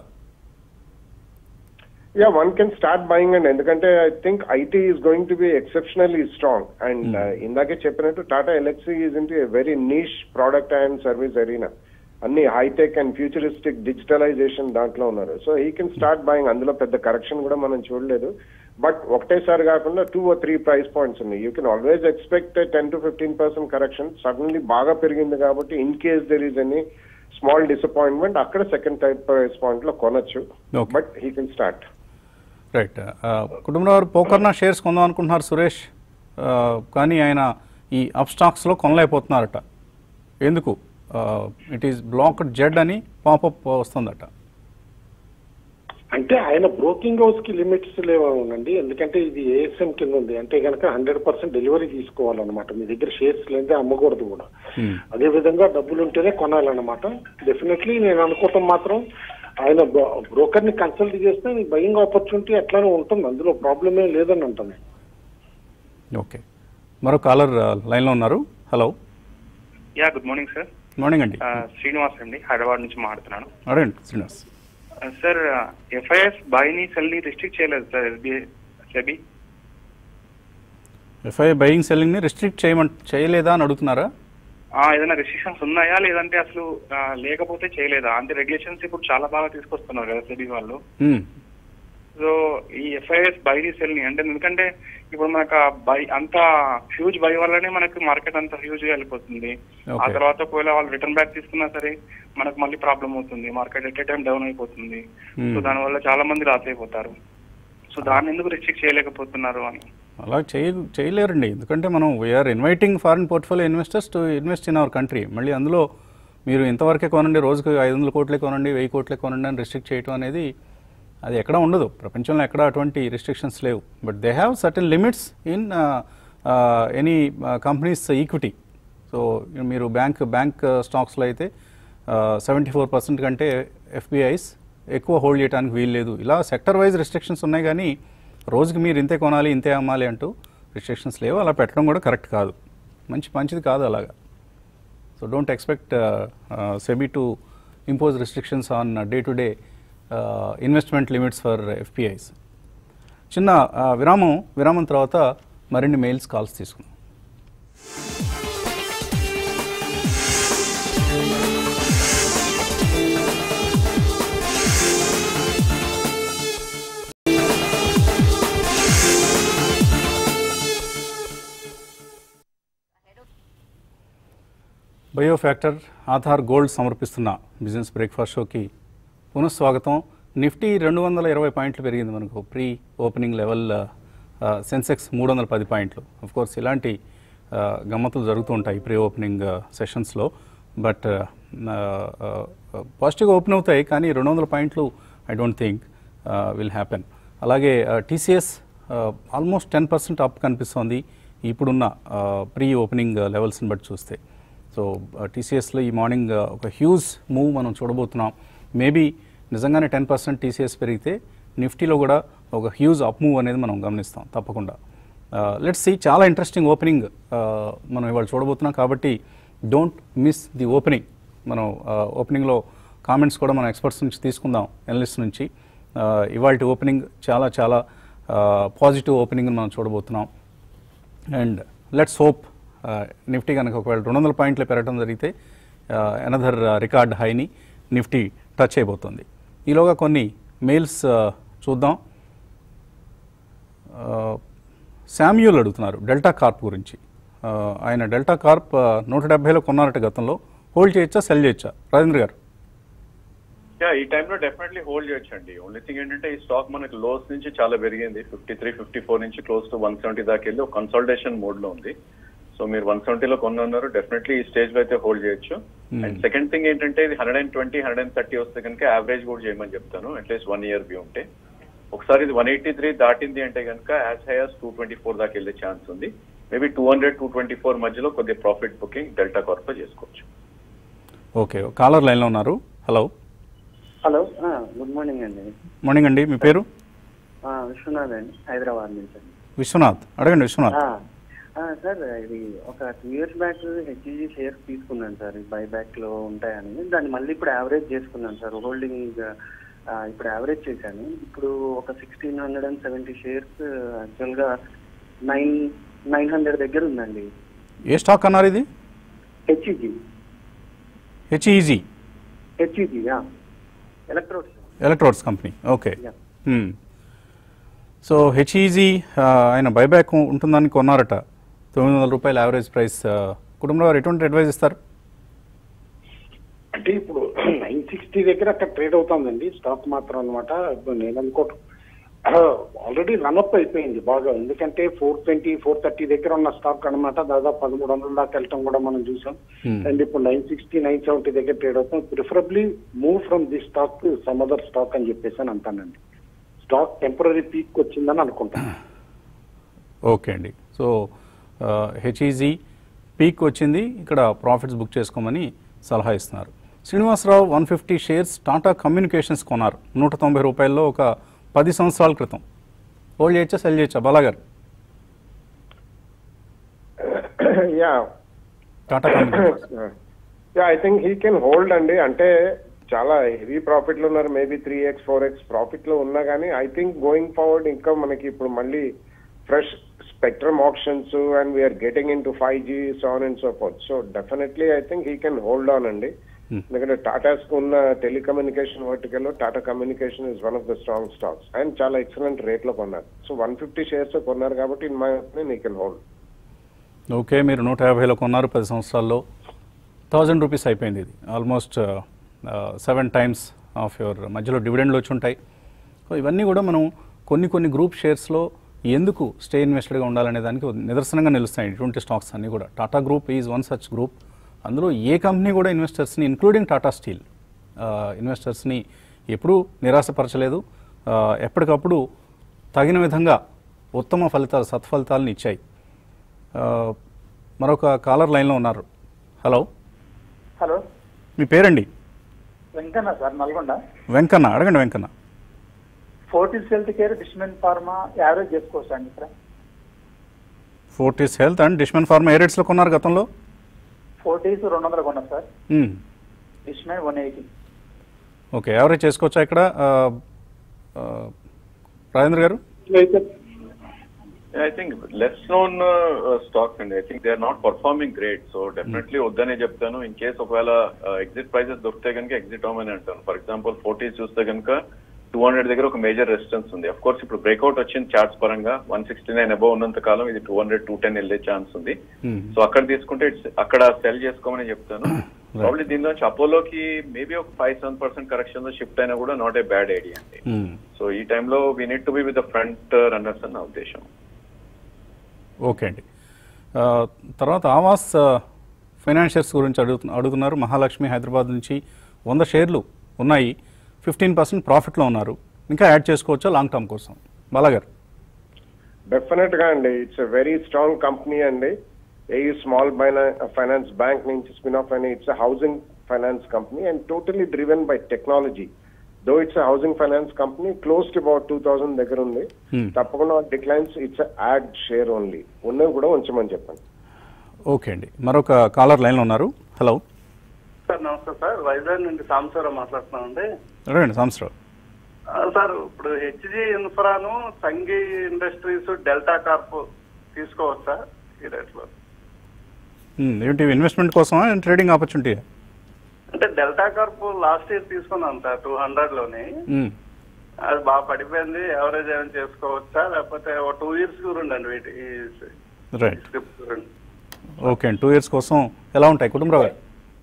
yeah one can start buying and ఎందుకంటే I think IT is going to be exceptionally strong and ఇందాకే చెప్పినట్టు Tata Elxsi is into a very niche product and service arena అన్ని హైటెక్ అండ్ ఫ్యూచరిస్టిక్ డిజిటలైజేషన్ దాంట్లో ఉన్నారు so he can start buying అందులో పెద్ద correction కూడా మనం చూడలేదు బట్ ఒకటేసారి కాకుండా two or three price points ఉన్నాయి you can always expect ten to fifteen percent correction suddenly బాగా పెరిగింది కాబట్టి in case there is any small disappointment అక్కడ సెకండ్ టైప్ ప్రైస్ పాయింట్ లో కొనొచ్చు
Okay.
But he can start
right కుటుంబంలో వారు Pokarna shares కొందాం అనుకుంటున్నారు సురేష్ ఆ, కానీ ఆయన ఈ అప్ స్టాక్స్లో కొనలేకపోతున్నారట ఎందుకు ఇట్ ఈస్ బ్లాక్డ్ జెడ్ అని పాపప్ వస్తుందట
అంటే ఆయన బ్రోకింగ్ హౌస్ కి లిమిట్స్ లేవండి ఎందుకంటే ఇది ఏఎస్ఎం కింద ఉంది అంటే కనుక హండ్రెడ్ పర్సెంట్ డెలివరీ తీసుకోవాలన్నమాట మీ దగ్గర షేర్స్ లేదే అమ్మకూడదు కూడా
Hmm.
అదే విధంగా డబ్బులు ఉంటేనే కొనాలన్నమాట డెఫినెట్లీ నేను అనుకోవటం మాత్రం ఆయన బ్రోకర్ ని కన్సల్ట్ చేస్తే బయింగ్ ఆపర్చునిటీ అట్లానే ఉంటుంది అందులో ప్రాబ్లం ఏం లేదని అంటాను
ఓకే మరో కాలర్ లైన్లో ఉన్నారు hello
yeah good morning sir
morning అండి
ఆ, శ్రీనివాస్ అండి హైదరాబాద్ నుంచి మాట్లాడుతున్నాను
అడగండి శ్రీనివాస్
ఆ, సార్ ఎఫ్ఐఎస్ బైని సెల్ని రిస్ట్రిక్ట్ చేయలేదు sir SBI SEBI
FI buying సెల్లింగ్ని రిస్ట్రిక్ట్ చేయమం చేయలేదా అని అడుగుతున్నారా
ఆ, ఏదైనా రెస్ట్రిక్షన్స్ ఉన్నాయా లేదంటే అసలు ఆ, లేకపోతే చేయలేదా అంటే రెగ్యులేషన్స్ ఇప్పుడు చాలా బాగా తీసుకొస్తున్నారు కదా సెబీ వాళ్ళు
Hmm.
సో ఈ ఎఫ్ఐఎస్ బైని సెల్ని అంటే ఎందుకంటే ఇప్పుడు మనకు ఆ బై అంత హ్యూజ్ బై వల్లనే మనకి మార్కెట్ అంత హ్యూజ్ గా వెళ్ళిపోతుంది ఆ
Okay.
తర్వాత ఒకవేళ వాళ్ళు రిటర్న్ బ్యాక్ తీసుకున్నా సరే మనకు మళ్ళీ ప్రాబ్లం అవుతుంది market at a time down అయిపోతుంది
Hmm.
సో దానివల్ల చాలా మంది లాస్ అయిపోతారు సో దాన్ని ఎందుకు రిస్ట్రిక్ట్ చేయలేకపోతున్నారు అని
అలా చేయ చేయలేరండి ఎందుకంటే మనం we're inviting foreign portfolio investors to invest in our country మళ్ళీ అందులో మీరు ఇంతవరకే కొనండి రోజుకి ఐదు వందల కోట్లే కొనండి వెయ్యి కోట్లే కొనండి అని రిస్ట్రిక్ట్ చేయడం అనేది అది ఎక్కడ ఉండదు ప్రపంచంలో ఎక్కడ అటువంటి రిస్ట్రిక్షన్స్ లేవు but they have certain limits in any companies equity so మీరు బ్యాంక్ బ్యాంక్ స్టాక్స్లో అయితే సెవెంటీ ఫోర్ పర్సెంట్ కంటే ఎఫ్బిఐస్ ఎక్కువ హోల్డ్ చేయడానికి వీలు లేదు ఇలా సెక్టర్ వైజ్ రిస్ట్రిక్షన్స్ ఉన్నాయి కానీ రోజుకి మీరు ఇంతే కొనాలి ఇంతే అమ్మాలి అంటూ రిస్ట్రిక్షన్స్ లేవు అలా పెట్టడం కూడా కరెక్ట్ కాదు మంచి మంచిది కాదు అలాగా so don't expect SEBI to impose restrictions on day to day investment limits for FPIs చిన్న uh, విరామం విరామం తర్వాత మరిన్ని మెయిల్స్ కాల్స్ తీసుకుందాం బయో ఫ్యాక్టర్ ఆధార్ గోల్డ్ సమర్పిస్తున్న బిజినెస్ బ్రేక్ఫాస్ట్ షోకి పునఃస్వాగతం నిఫ్టీ రెండు వందల ఇరవై పాయింట్లు పెరిగింది మనకు ప్రీ ఓపెనింగ్ లెవెల్ ఆ, సెన్సెక్స్ మూడు వందల పది పాయింట్లు అఫ్ కోర్స్ ఇలాంటి ఆ, గమ్మతులు జరుగుతూ ఉంటాయి ప్రీ ఓపెనింగ్ సెషన్స్లో బట్ పాజిటివ్గా ఓపెన్ అవుతాయి కానీ రెండు వందల పాయింట్లు I don't think will happen అలాగే TCS almost ten percent up కనిపిస్తోంది ఇప్పుడున్న ప్రీ ఓపెనింగ్ లెవెల్స్ని బట్టి చూస్తే సో టీసీఎస్లో ఈ మార్నింగ్ uh, ఒక హ్యూజ్ మూవ్ మనం చూడబోతున్నాం మేబీ నిజంగానే టెన్ పర్సెంట్ టీసీఎస్ పెరిగితే నిఫ్టీలో కూడా ఒక హ్యూజ్ అప్ మూవ్ అనేది మనం గమనిస్తాం తప్పకుండా లెట్స్ సి చాలా ఇంట్రెస్టింగ్ ఓపెనింగ్ మనం ఇవాళ చూడబోతున్నాం కాబట్టి డోంట్ మిస్ ది ఓపెనింగ్ మనం ఓపెనింగ్లో కామెంట్స్ కూడా మనం ఎక్స్పర్ట్స్ నుంచి తీసుకుందాం ఎనలిస్ట్ నుంచి ఇవాళ ఓపెనింగ్ చాలా చాలా పాజిటివ్ ఓపెనింగ్ మనం చూడబోతున్నాం అండ్ లెట్స్ హోప్ నిఫ్టీ కనుక ఒకవేళ రెండు వందల పాయింట్లు పెరగడం జరిగితే ఎనదర్ రికార్డ్ హైని నిఫ్టీ టచ్ అయిపోతుంది ఈలోగా కొన్ని మెయిల్స్ చూద్దాం శామ్యూల్ అడుగుతున్నారు డెల్టా కార్ప్ గురించి ఆ, ఆయన డెల్టా కార్ప్ ఆ, నూట డెబ్బైలో కొన్నారట గతంలో హోల్డ్ చేయొచ్చా సెల్ చేయొచ్చా రాజేంద్ర గారు
యా ఈ టైంలో డెఫినెట్లీ హోల్డ్ చేయొచ్చు అండి ఓన్లీ థింగ్ ఏంటంటే ఈ స్టాక్ మనకి లోస్ నుంచి చాలా పెరిగింది ఫిఫ్టీ త్రీ ఫిఫ్టీ ఫోర్ నుంచి క్లోజ్ టు వన్ సెవెంటీ దాకా వెళ్ళి ఒక కన్సల్టేషన్ మోడ్ లో ఉంది సో మీరు వన్ సెవెంటీలో కొన్నారు డెఫినెట్లీ ఈ స్టేజ్ లో అయితే హోల్డ్ చేయొచ్చు అండ్ సెకండ్ థింగ్ ఏంటంటే ఇది hundred and twenty hundred and thirty వస్తే కనుక యావరేజ్ కూడా చేయమని చెప్తాను అట్లీస్ట్ వన్ ఇయర్ వ్యూ ఉంటే ఒకసారి ఇది వన్ ఎయిటీ త్రీ దాటింది అంటే కనుక as high as two twenty four దాకా వెళ్ళే ఛాన్స్ ఉంది maybe two hundred two twenty four మధ్యలో కొద్దిగా ప్రాఫిట్ బుకింగ్ డెల్టా కార్పో చేసుకోవచ్చు
ఓకే కాలర్ లైన్లో ఉన్నారు హలో
హలో గుడ్ మార్నింగ్ అండి
మార్నింగ్ అండి మీ పేరు
ఆ, విశ్వనాథ్ అండి హైదరాబాద్ నుంచి అండి
విశ్వనాథ్ అడగండి విశ్వనాథ్
ఆ, ఆ, సార్ ఇది ఒక two years back HEG shares తీసుకున్నాను సార్ బై బ్యాక్ లో ఉంటాయని దాన్ని మళ్ళీ ఇప్పుడు యావరేజ్ చేసుకున్నాను సార్ హోల్డింగ్ ఆ, ఇప్పుడు యావరేజ్ చేశాను ఇప్పుడు ఒక sixteen hundred and seventy shares actual గా నైన్ నైన్ హండ్రెడ్ దగ్గర ఉందండి
ఏ స్టాక్ అన్నారు ఇది
HEG
HEG
HEG electrodes
electrodes company okay
Yeah.
So HEG ఆయన బైబ్యాక్ ఉంటుందని కొన్నారట తొమ్మిది వందల రూపాయల యావరేజ్ ప్రైస్ కుటుంబంలో వారు ఎటువంటి అడ్వైజ్ ఇస్తారు
అంటే ఇప్పుడు నైన్ సిక్స్టీ దగ్గర అక్కడ ట్రేడ్ అవుతుందండి స్టాక్ మాత్రం అనమాట నేను అనుకోవటం ఆల్రెడీ రన్అప్ అయిపోయింది బాగా ఎందుకంటే ఫోర్ ట్వంటీ ఫోర్ థర్టీ దగ్గర ఉన్న స్టాక్ అన్నమాట దాదాపు పదమూడు వందల దాకా వెళ్ళటం కూడా మనం చూసాం
Hmm.
అండ్ ఇప్పుడు నైన్ సిక్స్టీ నైన్ సెవెంటీ దగ్గర ట్రేడ్ అవుతాం preferably move from the stock some other stock అని చెప్పేసి అని అంటానండి స్టాక్ టెంపరీ పీక్ వచ్చిందని అనుకుంటాను
ఓకే అండి సో హెచ్ఈజీ పీక్ వచ్చింది ఇక్కడ ప్రాఫిట్స్ బుక్ చేసుకోమని సలహా ఇస్తున్నారు Srinivasarao one fifty shares Tata Communications కొన్నారు నూట తొంభై రూపాయల్లో ఒక పది సంవత్సరాల క్రితం హోల్డ్ చేయొచ్చా సెల్ చేయొచ్చా బాలాగారు
yeah
Tata Communications
yeah I think he can hold అండి అంటే చాలా హెవీ ప్రాఫిట్ లో ఉన్నారు maybe three x four x profit లో ఉన్నా కానీ ఐ థింక్ గోయింగ్ ఫార్వర్డ్ ఇంకా మనకి ఇప్పుడు మళ్ళీ fresh spectrum options and we're getting into five G so on and so forth so definitely I think he can hold on అండి
Hmm.
ఎందుకంటే టాటాస్ కు ఉన్న టెలికమ్యూనికేషన్ వర్టికల్ లో Tata Communication is one of the strong stocks and చాలా excellent rate లో కొన్నారు so one fifty shares కొన్నారు కాబట్టి in my opinion he can hold
okay మీరు నూట యాభైలో కొన్నారు పది సంవత్సరాల్లో థౌజండ్ రూపీస్ అయిపోయింది ఇది almost seven times of your మధ్యలో డివిడెండ్లు వచ్చి ఉంటాయి సో ఇవన్నీ కూడా మనం కొన్ని కొన్ని గ్రూప్ షేర్స్లో ఎందుకు స్టే ఇన్వెస్టెడ్గా ఉండాలనే దానికి ఒక నిదర్శనంగా నిలుస్తాయి ఇటువంటి స్టాక్స్ అన్నీ కూడా Tata group is one such group అందులో ఏ కంపెనీ కూడా ఇన్వెస్టర్స్ని ఇంక్లూడింగ్ టాటా స్టీల్ ఇన్వెస్టర్స్ని ఎప్పుడూ నిరాశపరచలేదు ఆ, ఎప్పటికప్పుడు తగిన విధంగా ఉత్తమ ఫలితాలు సత్ఫలితాలను ఇచ్చాయి ఆ, మరొక కాలర్ లైన్లో ఉన్నారు హలో
హలో
మీ పేరండి
వెంకన్న సార్ నల్గొండ
వెంకన్న అడగండి Venkanna
Fortis health care Dishman pharma average చేసుకోవచ్చు అండి ఇక్కడ
Fortis health and Dishman pharma ఏ రేట్స్లో కొన్నారు గతంలో
ఫోర్టీస్ రెండు వందలు కొన్నాం సార్
మ్మ్.
Dishman one eighty
okay average చేసుకోవచ్చా ఇక్కడ ఆ, ఆ, రాజేంద్ర గారు
అయితే
I think less known stocks అండి I think they are not performing great so definitely వద్దనే చెప్తాను ఇన్ కేస్ ఒకవేళ ఎగ్జిట్ ప్రైసెస్ దొరికితే కనుక ఎగ్జిట్ అవ్వమని అంటాను ఫర్ ఎగ్జాంపుల్ ఫోర్టీస్ చూస్తే కనుక టూ హండ్రెడ్ దగ్గర ఒక మేజర్ రెసిస్టెన్స్ ఉంది అఫ్ కోర్స్ ఇప్పుడు బ్రేక్అవుట్ వచ్చింది చార్ట్స్ పరంగా వన్ సిక్స్టీ నైన్ అబౌవ్ ఉన్నంత కాలం ఇది టూ హండ్రెడ్ టూ టెన్ వెళ్ళే ఛాన్స్ ఉంది
మ్మ్.
సో అక్కడ తీసుకుంటే ఇట్స్ అక్కడ సెల్ చేసుకోమని చెప్తాను ప్రాబ్లీ దీని నుంచి అపోలోకి మేబీ ఒక ఫైవ్ సెవెన్ పర్సెంట్ కరెక్షన్ లో షిఫ్ట్ అయినా కూడా నాట్ ఏ బ్యాడ్ ఐడియా అండి
మ్మ్.
సో ఈ టైంలో we need to be with the front runners అని నా ఉద్దేశం
ఓకే అండి ఆ, తర్వాత ఆవాస్ ఆ, ఫైనాన్షియర్స్ గురించి అడుగుతు అడుగుతున్నారు మహాలక్ష్మి హైదరాబాద్ నుంచి వంద షేర్లు ఉన్నాయి ఫిఫ్టీన్ పర్సెంట్ ప్రాఫిట్లో ఉన్నారు ఇంకా యాడ్ చేసుకోవచ్చా లాంగ్ టర్మ్ కోసం బాలాగారు
డెఫినెట్ గా అండి it's a very strong company అండి ఏ స్మాల్ ఫైనాన్స్ బ్యాంక్ నుంచి స్పిన్ ఆఫ్ అని it's housing finance company and totally driven by technology though it's housing finance company close to about two thousand దగ్గర ఉంది
Hmm.
తప్పకుండా declines it's add share only ఉన్నవి కూడా ఉంచమని చెప్పండి
okay అండి మరొక కాలర్ లైన్లో ఉన్నారు హలో
సార్ నమస్తే సార్ వైజాగ్ నుండి సాంబశివరావు మాట్లాడుతున్నానండి
అడగండి సంవత్సరం
ఆ, సార్ ఇప్పుడు హెచ్జి ఇన్ఫ్రాను సంఘీ ఇండస్ట్రీస్ డెల్టా కార్ప్ తీసుకోవచ్చా ఈ రేట్లో
ఏంటి ఇన్వెస్ట్మెంట్ కోసమా ట్రేడింగ్ ఆపర్చునిటీ
అంటే డెల్టా కార్ప్ లాస్ట్ ఇయర్ తీసుకున్నాం సార్ టూ హండ్రెడ్ లోని అది బాగా పడిపోయింది ఎవరేజ్ ఏమైనా చేసుకోవచ్చా లేకపోతే ఒక టూ ఇయర్స్ ఉండండి వీటి ఈ
రైట్
స్క్రిప్ట్ గురించి
ఓకే అండి టూ ఇయర్స్ కోసం ఎలా ఉంటాయి కుటుంబరావు గారు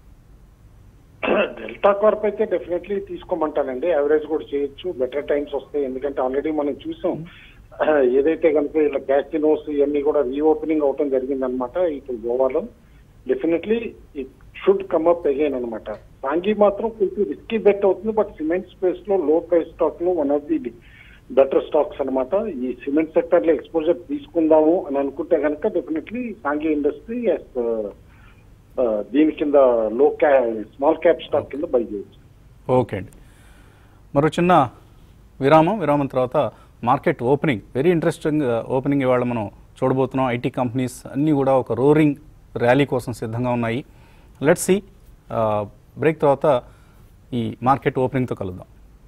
డెల్టా కార్ప్ అయితే డెఫినెట్లీ తీసుకోమంటానండి యావరేజ్ కూడా చేయొచ్చు బెటర్ టైమ్స్ వస్తాయి ఎందుకంటే ఆల్రెడీ మనం చూసాం ఆ, ఏదైతే కనుక ఇలా క్యాసినోస్ ఇవన్నీ కూడా రీఓపెనింగ్ అవటం జరిగింది అనమాట ఇప్పుడు గోవాలో definitely it should come up again అనమాట సాంఘీ మాత్రం కొంచెం రిస్కీ బెట్ అవుతుంది బట్ సిమెంట్ స్పేస్ లో లో ప్రైస్ స్టాక్ లో one of the better stocks అన్నమాట ఈ సిమెంట్ సెక్టర్ లో ఎక్స్పోజర్ తీసుకుందాము అని అనుకుంటే కనుక డెఫినెట్లీ సాంఘీ ఇండస్ట్రీ దీని కింద లో క్యా స్మాల్ క్యాప్ స్టాక్ కింద బై చేయొచ్చు
ఓకే అండి మరో చిన్న విరామం విరామం తర్వాత market opening very interesting opening ఇవాళ మనం చూడబోతున్నాం ఐటీ కంపెనీస్ అన్నీ కూడా ఒక రోరింగ్ ర్యాలీ కోసం సిద్ధంగా ఉన్నాయి లెట్ సి బ్రేక్ తర్వాత ఈ మార్కెట్ ఓపెనింగ్తో కలుద్దాం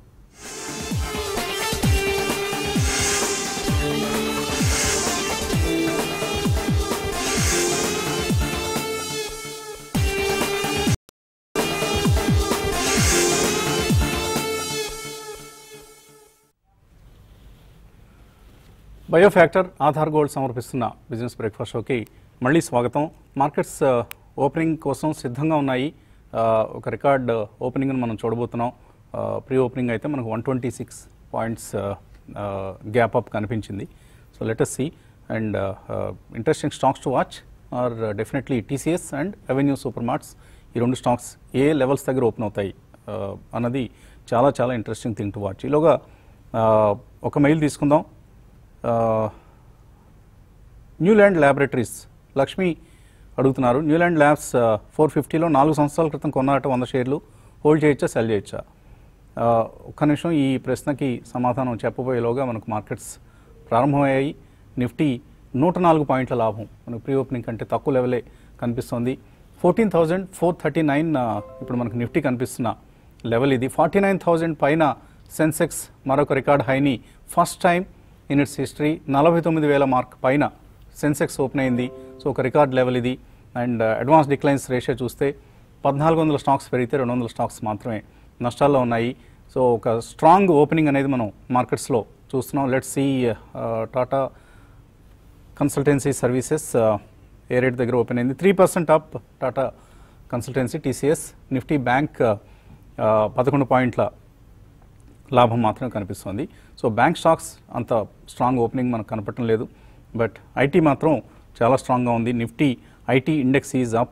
బయోఫ్యాక్టర్ ఆధార్ గోల్డ్ సమర్పిస్తున్న బిజినెస్ బ్రేక్ఫాస్ట్ షోకి మళ్ళీ స్వాగతం మార్కెట్స్ ఆ, ఓపెనింగ్ కోసం సిద్ధంగా ఉన్నాయి ఒక రికార్డ్ ఓపెనింగ్ మనం చూడబోతున్నాం ప్రీ ఓపెనింగ్ అయితే మనకు one twenty six points gap up కనిపించింది so let us see and interesting stocks to watch are definitely TCS and Avenue Supermarts ఈ రెండు స్టాక్స్ ఏ లెవెల్స్ దగ్గర ఓపెన్ అవుతాయి uh, అన్నది చాలా చాలా ఇంట్రెస్టింగ్ థింగ్ టు వాచ్ ఈలోగా uh, ఒక మెయిల్ తీసుకుందాం న్యూల్యాండ్ ల్యాబొరేటరీస్ లక్ష్మి అడుగుతున్నారు న్యూల్యాండ్ ల్యాబ్స్ ఫోర్ ఫిఫ్టీలో నాలుగు సంవత్సరాల క్రితం కొన్నారట వంద షేర్లు హోల్డ్ చేయొచ్చా సెల్ చేయొచ్చా ఆ, ఒక్క నిమిషం ఈ ప్రశ్నకి సమాధానం చెప్పబోయేలోగా మనకు మార్కెట్స్ ప్రారంభమయ్యాయి నిఫ్టీ నూట నాలుగు పాయింట్ల లాభం మనకు ప్రీ ఓపెనింగ్ కంటే తక్కువ లెవెలే కనిపిస్తుంది fourteen thousand four thirty nine ఇప్పుడు మనకు నిఫ్టీ కనిపిస్తున్న లెవెల్ ఇది ఫార్టీ నైన్ థౌజండ్ పైన సెన్సెక్స్ మరొక రికార్డ్ హైని first time in its history నలభై తొమ్మిది వేల మార్క్ పైన సెన్సెక్స్ ఓపెన్ అయింది సో ఒక రికార్డ్ లెవెల్ ఇది అండ్ అడ్వాన్స్ డిక్లైన్స్ రేషియో చూస్తే పద్నాలుగు వందల స్టాక్స్ పెరిగితే రెండు వందల స్టాక్స్ మాత్రమే నష్టాల్లో ఉన్నాయి సో ఒక స్ట్రాంగ్ ఓపెనింగ్ అనేది మనం మార్కెట్స్లో చూస్తున్నాం let's see Tata Consultancy Services ఏ రేట్ దగ్గర ఓపెన్ అయింది three percent up Tata Consultancy TCS Nifty bank పదకొండు పాయింట్ల లాభం మాత్రమే కనిపిస్తుంది సో బ్యాంక్ స్టాక్స్ అంత స్ట్రాంగ్ ఓపెనింగ్ మనకు కనపడటం లేదు బట్ ఐటీ మాత్రం చాలా స్ట్రాంగ్గా ఉంది Nifty IT index is up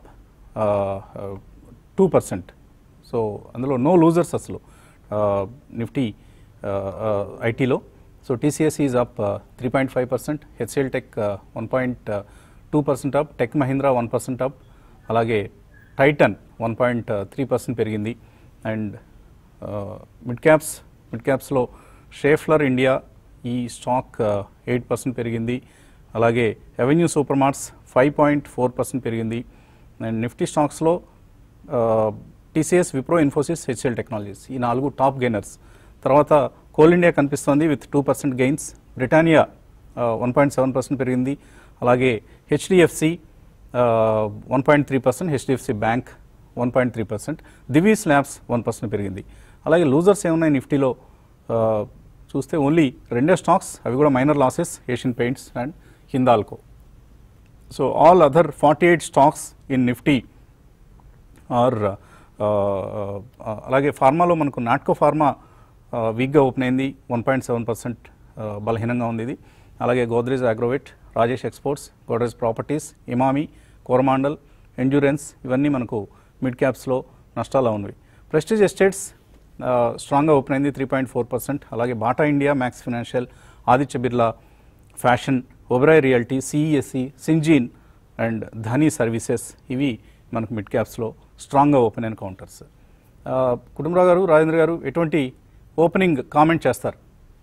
two percent so అందులో నో లూజర్స్ అసలు నిఫ్టీ ఐటీలో so TCS is up three point five percent HCL tech one point two percent up tech Mahindra one percent up అలాగే Titan one point three percent పెరిగింది and mid caps mid క్యాప్స్లో Schaeffler India ఈ stock eight percent పెరిగింది అలాగే Avenue Supermarts five point four percent పెరిగింది and Nifty స్టాక్స్లో TCS Wipro Infosys HCL technologies ఈ నాలుగు టాప్ గెయినర్స్ తర్వాత కోల్ ఇండియా కనిపిస్తోంది with two percent gains Britannia one point seven percent పెరిగింది అలాగే HDFC one point three percent HDFC bank one point three percent Divi's labs one percent పెరిగింది అలాగే losers ఏమున్నాయి నిఫ్టీలో ఆ, చూస్తే ఓన్లీ రెండే స్టాక్స్ అవి కూడా minor losses Asian Paints and Hindalco so all other forty eight stocks in Nifty are అలాగే ఫార్మాలో మనకు నాట్కో ఫార్మా వీక్గా ఓపెన్ అయింది వన్ పాయింట్ సెవెన్ పర్సెంట్ బలహీనంగా ఉంది ఇది అలాగే Godrej Agrovet Rajesh exports Godrej properties Emami Coromandel Endurance ఇవన్నీ మనకు మిడ్ క్యాప్స్లో నష్టాలు ఉన్నవి ప్రెస్టీజ్ ఎస్టేట్స్ స్ట్రాంగ్గా ఓపెన్ అయింది త్రీ పాయింట్ ఫోర్ పర్సెంట్ అలాగే Bata India Max Financial Aditya Birla fashion Oberoi Realty CESC Syngene and Dhani services ఇవి మనకు మిడ్ క్యాప్స్లో స్ట్రాంగ్గా ఓపెన్ అయిన కౌంటర్స్ కుటుంబరావు గారు రాజేంద్ర గారు ఎటువంటి ఓపెనింగ్ కామెంట్ చేస్తారు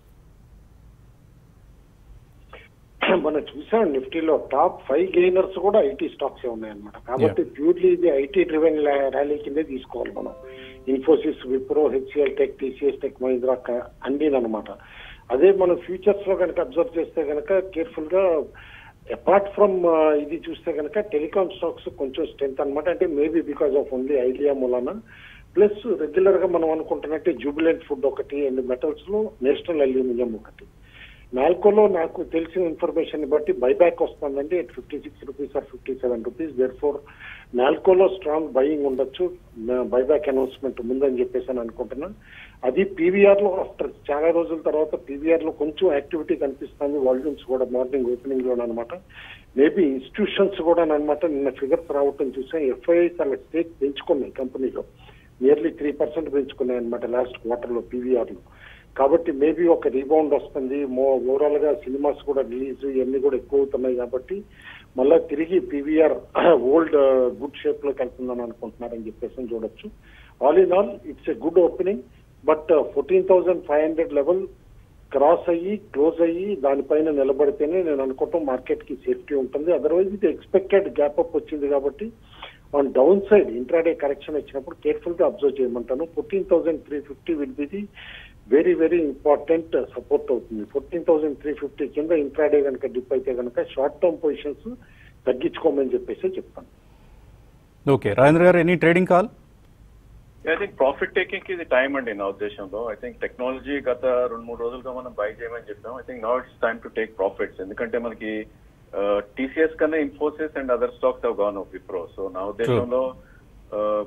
మనం చూసాం నిఫ్టీలో టాప్ ఫైవ్ గెయినర్స్ కూడా ఐటీ స్టాక్స్ ఉన్నాయన్నమాట కాబట్టి ప్యూర్లీ ఇది ఐటీ డ్రివెన్ ర్యాలీ కిందే తీసుకోవాలి మనం Infosys Wipro HCL tech TCS tech Mahindra క- అన్నీ అనమాట అదే మనం ఫ్యూచర్స్ లో కనుక అబ్జర్వ్ చేస్తే కనుక కేర్ఫుల్ గా అపార్ట్ ఫ్రమ్ ఇది చూస్తే కనుక టెలికామ్ స్టాక్స్ కొంచెం స్ట్రెంత్ అన్నమాట అంటే maybe because of only idea మూలన ప్లస్ రెగ్యులర్ గా మనం అనుకుంటున్నట్టే జూబిలెంట్ ఫుడ్ ఒకటి అండ్ మెటల్స్ లో నేషనల్ అల్యూమినియం ఒకటి నాల్కోలో నాకు తెలిసిన ఇన్ఫర్మేషన్ బట్టి బైబ్యాక్ వస్తుందండి at fifty six rupees or fifty seven rupees therefore నాల్కోలో స్ట్రాంగ్ బయింగ్ ఉండొచ్చు బైబ్యాక్ అనౌన్స్మెంట్ ముందని చెప్పేసి అని అనుకుంటున్నాను అది పీవీఆర్ లో ఆఫ్టర్ చాలా రోజుల తర్వాత పీవీఆర్ లో కొంచెం యాక్టివిటీ కనిపిస్తుంది వాల్యూమ్స్ కూడా మార్నింగ్ ఓపెనింగ్ లో అనమాట మేబీ ఇన్స్టిట్యూషన్స్ కూడా అనమాట నిన్న ఫిగర్స్ రావటం చూసాం ఎఫ్ఐఐస్ అలా స్టేక్ పెంచుకున్నాయి కంపెనీలో నియర్లీ త్రీ పర్సెంట్ పెంచుకున్నాయి అనమాట లాస్ట్ క్వార్టర్ లో పీవీఆర్ లో కాబట్టి మేబీ ఒక రీబౌండ్ వస్తుంది మో ఓవరాల్ గా సినిమాస్ కూడా రిలీజ్ ఇవన్నీ కూడా ఎక్కువ అవుతున్నాయి కాబట్టి మళ్ళా తిరిగి పీవీఆర్ ఓల్డ్ గుడ్ షేప్ లోకి వెళ్తుందని అనుకుంటున్నారని చెప్పేసి అని చూడొచ్చు all in all it's a good opening but fourteen thousand five hundred level cross అయ్యి క్లోజ్ అయ్యి దానిపైన నిలబడితేనే నేను అనుకుంటాం మార్కెట్ కి సేఫ్టీ ఉంటుంది అదర్వైజ్ ఇది ఎక్స్పెక్టెడ్ గ్యాప్ అప్ వచ్చింది కాబట్టి on down side intraday correction వచ్చినప్పుడు కేర్ఫుల్ గా అబ్జర్వ్ చేయమంటాను fourteen thousand three fifty will be the very very important support అవుతుంది ఫోర్టీన్ థౌసండ్ త్రీ ఫిఫ్టీ కింద ఇంట్రాడే కనుక డిప్ అయితే కనుక షార్ట్ టర్మ్ పొజిషన్స్ తగ్గించుకోమని చెప్పేసి చెప్తాను
ఓకే రాజేంద్ర గారు any trading call
I think profit taking ఇది టైం అండి నా ఉద్దేశంలో ఐ థింక్ టెక్నాలజీ గత రెండు మూడు రోజులుగా మనం బై చేయమని చెప్పాం I think now it's time to take profits ఎందుకంటే మనకి టీసీఎస్ కన్నా Infosys and other stocks have gone Wipro so నా ఉద్దేశంలో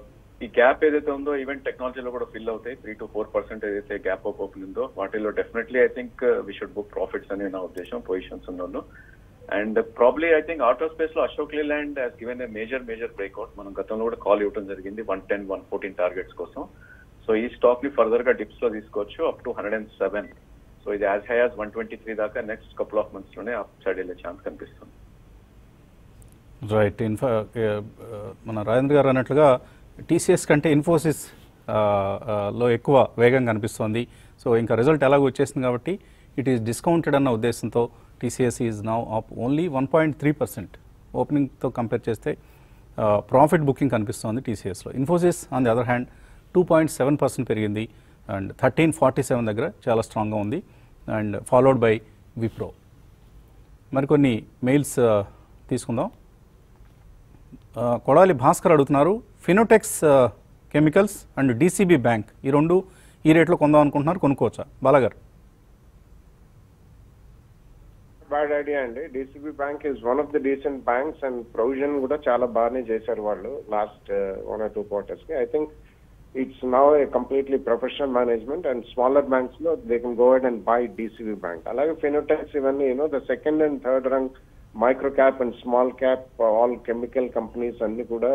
ఈ గ్యాప్ ఏదైతే ఉందో ఈవెన్ టెక్నాలజీలో కూడా ఫిల్ అవుతాయి త్రీ టు ఫోర్ పర్సెంట్ ఏదైతే గ్యాప్ అప్ ఓపెన్ ఉందో వాటిలో definitely I think we should book profits అని నా ఉద్దేశం పొజిషన్స్ ఉన్నాను and probably I think auto space లో Ashok Leyland has given a major major breakout మనం గతంలో కూడా కాల్ ఇవ్వడం జరిగింది one ten one fourteen targets కోసం సో ఈ స్టాక్ ని ఫర్దర్ గా డిప్స్ లో తీసుకోవచ్చు up to hundred and seven so ఇది as high as one twenty three దాకా నెక్స్ట్ కపుల్ ఆఫ్ మంత్స్ లోనే అప్ సైడ్ వెళ్ళే ఛాన్స్ కనిపిస్తుంది
రైట్ ఇన్ఫా మన రాజేంద్ర గారు అన్నట్లుగా టీసీఎస్ కంటే ఇన్ఫోసిస్ ఆ, ఆ, లో ఎక్కువ వేగం కనిపిస్తోంది సో ఇంకా రిజల్ట్ ఎలాగో వచ్చేసింది కాబట్టి ఇట్ ఈస్ డిస్కౌంటెడ్ అన్న ఉద్దేశంతో TCS is now up only one point three percent ఓపెనింగ్తో కంపేర్ చేస్తే ప్రాఫిట్ బుకింగ్ కనిపిస్తోంది టీసీఎస్లో Infosys on the other hand two point seven percent పెరిగింది అండ్ థర్టీన్ ఫార్టీ సెవెన్ దగ్గర చాలా స్ట్రాంగ్గా ఉంది అండ్ ఫాలోడ్ బై విప్రో మరికొన్ని మెయిల్స్ ఆ, తీసుకుందాం ఆ, కొడాలి భాస్కర్ అడుగుతున్నారు ఫినోటెక్స్ ఆ, కెమికల్స్ అండ్ డీసీబీ బ్యాంక్ ఈ రెండు ఈ రేట్లో కొందాం అనుకుంటున్నారు కొనుక్కోవచ్చా బాలాగారు
బ్యాడ్ ఐడియా అండి DCB bank is one of the decent banks and provision కూడా చాలా బాగానే చేశారు వాళ్ళు last one or two quarters కి I think it's now a completely professional management and smaller banks లో they can go ahead and buy DCB bank అలాగే ఫినోటెక్స్ ఇవన్నీ you know the second and third rung micro cap and small cap all chemical companies అన్ని కూడా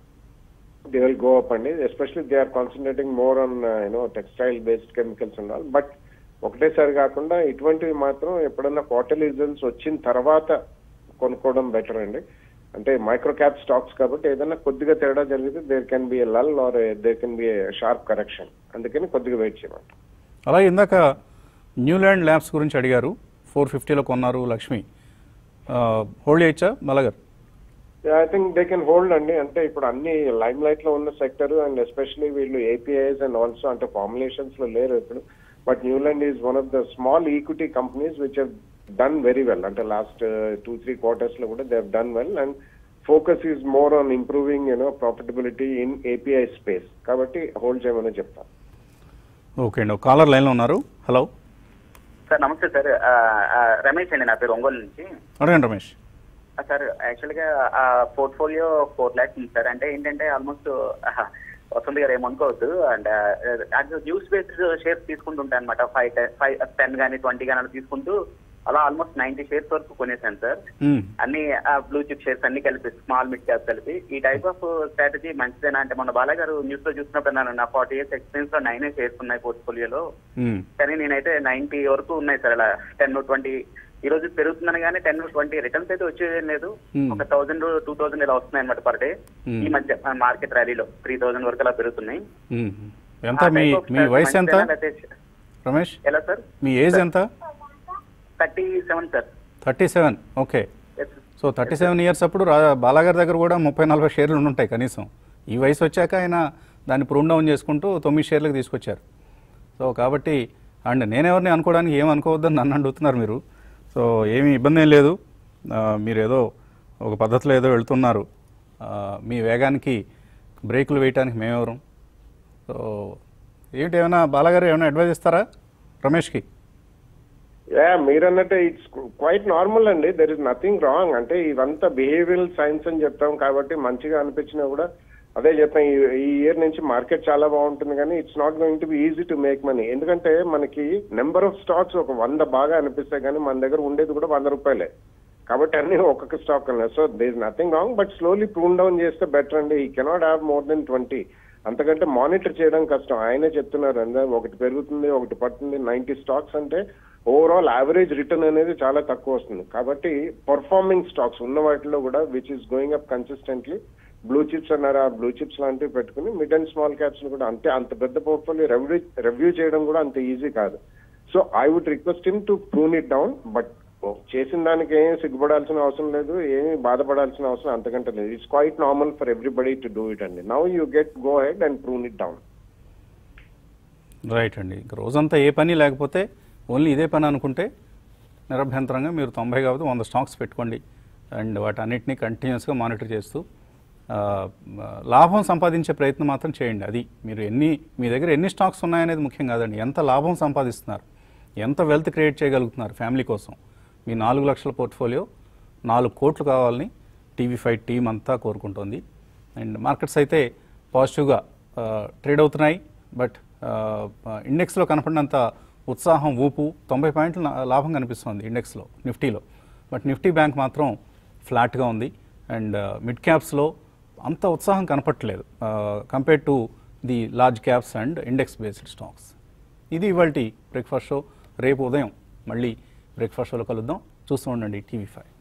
they will go up అండి especially they are concentrating more on you know textile based chemicals and all but ఒకటేసారి కాకుండా ఇటువంటివి మాత్రం ఎప్పుడన్నా quarterly results వచ్చిన తర్వాత కొనుక్కోవడం బెటర్ అండి అంటే మైక్రో క్యాప్ స్టాక్స్ కాబట్టి ఏదైనా కొద్దిగా తేడా జరిగితే there can be a lull or there can be a sharp correction అందుకని కొద్దిగా వెయిట్ చేయమంటారు
అలాగే ఇందాక న్యూల్యాండ్ ల్యాబ్స్ గురించి అడిగారు ఫోర్ ఫిఫ్టీలో కొన్నారు లక్ష్మి హోల్డ్ చేయొచ్చా బాలాగారు
I think they can hold అండి అంటే ఇప్పుడు అన్ని లైమ్ లైట్ లో ఉన్న సెక్టర్ అండ్ ఎస్పెషల్లీ వీళ్ళు ఏపీఐస్ అండ్ ఆల్సో అంటే ఫార్ములేషన్స్ లో లేరు ఇప్పుడు but Neuland is one of the small equity companies which have done very well అంటే లాస్ట్ టూ త్రీ క్వార్టర్స్ లో కూడా they have done well and focus is more on improving you know profitability in API space కాబట్టి hold చేయమని చెప్తాను
okay అండి caller లైన్లో ఉన్నారు hello
sir నమస్తే సార్ ఆ, ఆ, రమేష్ అండి నా పేరు ఒంగోలు నుంచి
అడగండి రమేష్
ఆ, సార్ యాక్చువల్గా ఆ పోర్ట్ఫోలియో ఫోర్ ల్యాక్స్ ఉంది సార్ అంటే ఏంటంటే ఆల్మోస్ట్ వస్తుంది గారు ఏమనుకోవద్దు అండ్ అది న్యూస్ బేస్డ్ షేర్స్ తీసుకుంటుంటాయి అనమాట ఫైవ్ ఫైవ్ టెన్ కానీ ట్వంటీ కానీ అలా తీసుకుంటూ అలా ఆల్మోస్ట్ నైన్టీ షేర్స్ వరకు కొనేసాను సార్
మ్మ్.
అన్ని బ్లూ చిప్ షేర్స్ అన్ని కలిపి స్మాల్ మిడ్ క్యాప్ కలిపి ఈ టైప్ ఆఫ్ స్ట్రాటజీ మంచిదేనా అంటే మన బాలా గారు న్యూస్ లో చూసినప్పుడు అన్నాను నా ఫార్టీ ఇయర్స్ ఎక్స్పీరియన్స్ లో నైన్ షేర్స్ ఉన్నాయి పోర్ట్ఫోలియోలో
మ్మ్.
కానీ నేనైతే నైన్టీ వరకు ఉన్నాయి సార్ అలా టెన్ ట్వంటీ ఈ రోజు పెరుగుతున్నాను కానీ టెన్ ట్వంటీ రిటర్న్స్ అయితే వచ్చేదేం లేదు
Hmm.
ఒక థౌసండ్ టూ థౌసండ్ ఇలా వస్తున్నాయి అనమాట పర్ డే
Hmm.
ఈ మధ్య మార్కెట్ ర్యాలీలో త్రీ థౌసండ్ వరకు అలా పెరుగుతున్నాయి
మ్మ్. ఎంత మీ మీ వయసు ఎంత రమేష్
ఎలా సార్
మీ ఏజ్ ఎంత
thirty seven sir
thirty seven okay so thirty seven years అప్పుడు రా బాలాగారి దగ్గర కూడా ముప్పై నలభై షేర్లు ఉంటాయి కనీసం ఈ వయసు వచ్చాక ఆయన దాన్ని ప్రూన్ డౌన్ చేసుకుంటూ తొమ్మిది షేర్లకు తీసుకొచ్చారు సో కాబట్టి అండ్ నేనెవరిని అనుకోవడానికి ఏం అనుకోవద్దని నన్ను అడుగుతున్నారు మీరు సో ఏమీ ఇబ్బంది ఏం లేదు ఆ, మీరు ఏదో ఒక పద్ధతిలో ఏదో వెళ్తున్నారు ఆ, మీ వేగానికి బ్రేకులు వేయటానికి మేమెవరం సో ఏంటి ఏమైనా బాలాగారు ఏమైనా అడ్వైజ్ ఇస్తారా రమేష్కి
యా మీరన్నట్టే ఇట్స్ క్వైట్ నార్మల్ అండి దెర్ ఇస్ నథింగ్ రాంగ్ అంటే ఇవంతా బిహేవియరల్ సైన్స్ అని చెప్తాం కాబట్టి మంచిగా అనిపించినా కూడా అదే చెప్తాం ఈ ఈ ఇయర్ నుంచి మార్కెట్ చాలా బాగుంటుంది కానీ it's not going to be easy to make money ఎందుకంటే మనకి నెంబర్ ఆఫ్ స్టాక్స్ ఒక వంద బాగా అనిపిస్తాయి కానీ మన దగ్గర ఉండేది కూడా వంద రూపాయలే కాబట్టి అన్ని ఒక్కొక్క స్టాక్ అన్నారు so they is nothing wrong but slowly prune down చేస్తే బెటర్ అండి ఈ cannot have more than twenty అంతకంటే మానిటర్ చేయడం కష్టం ఆయనే చెప్తున్నారు అందరూ ఒకటి పెరుగుతుంది ఒకటి పడుతుంది నైన్టీ స్టాక్స్ అంటే ఓవరాల్ యావరేజ్ రిటర్న్ అనేది చాలా తక్కువ వస్తుంది కాబట్టి పర్ఫార్మింగ్ స్టాక్స్ ఉన్న వాటిలో కూడా which is going up consistently blue chips అన్నారు ఆ బ్లూ చిప్స్ లాంటివి పెట్టుకుని మిడ్ అండ్ స్మాల్ క్యాప్స్ కూడా అంతే అంత పెద్ద పోర్ట్ఫోలియో రెవ్యూ రివ్యూ చేయడం కూడా అంత ఈజీ కాదు so I would request him to prune it down but చేసిన దానికి ఏం సిగ్గుపడాల్సిన అవసరం లేదు ఏమీ బాధపడాల్సిన అవసరం అంతకంటే లేదు it's quite normal for everybody to do it అండి now you get go ahead and prune it down
right అండి ఇంక రోజంతా ఏ పని లేకపోతే ఓన్లీ ఇదే పని అనుకుంటే నిరభ్యంతరంగా మీరు తొంభై కాబట్టి వంద స్టాక్స్ పెట్టుకోండి అండ్ వాటన్నిటిని కంటిన్యూస్గా మానిటర్ చేస్తూ ఆ, లాభం సంపాదించే ప్రయత్నం మాత్రం చేయండి అది మీరు ఎన్ని మీ దగ్గర ఎన్ని స్టాక్స్ ఉన్నాయనేది ముఖ్యం కాదండి ఎంత లాభం సంపాదిస్తున్నారు ఎంత వెల్త్ క్రియేట్ చేయగలుగుతున్నారు ఫ్యామిలీ కోసం మీ నాలుగు లక్షల పోర్ట్ఫోలియో నాలుగు కోట్లు కావాలని టీవీ ఫైవ్ టీం అంతా కోరుకుంటోంది అండ్ మార్కెట్స్ అయితే పాజిటివ్గా ట్రేడ్ అవుతున్నాయి బట్ ఇండెక్స్లో కనపడినంత ఉత్సాహం ఊపు తొంభై పాయింట్ల నా- లాభం కనిపిస్తుంది ఇండెక్స్లో నిఫ్టీలో బట్ నిఫ్టీ బ్యాంక్ మాత్రం ఫ్లాట్గా ఉంది అండ్ మిడ్ క్యాప్స్లో అంత ఉత్సాహం కనపట్లేదు compare to the large caps and index based stocks ఇది ఇవాళ బ్రేక్ఫాస్ట్ షో రేపు ఉదయం మళ్ళీ బ్రేక్ఫాస్ట్ షోలో కలుద్దాం చూస్తూ ఉండండి టీవీ ఫైవ్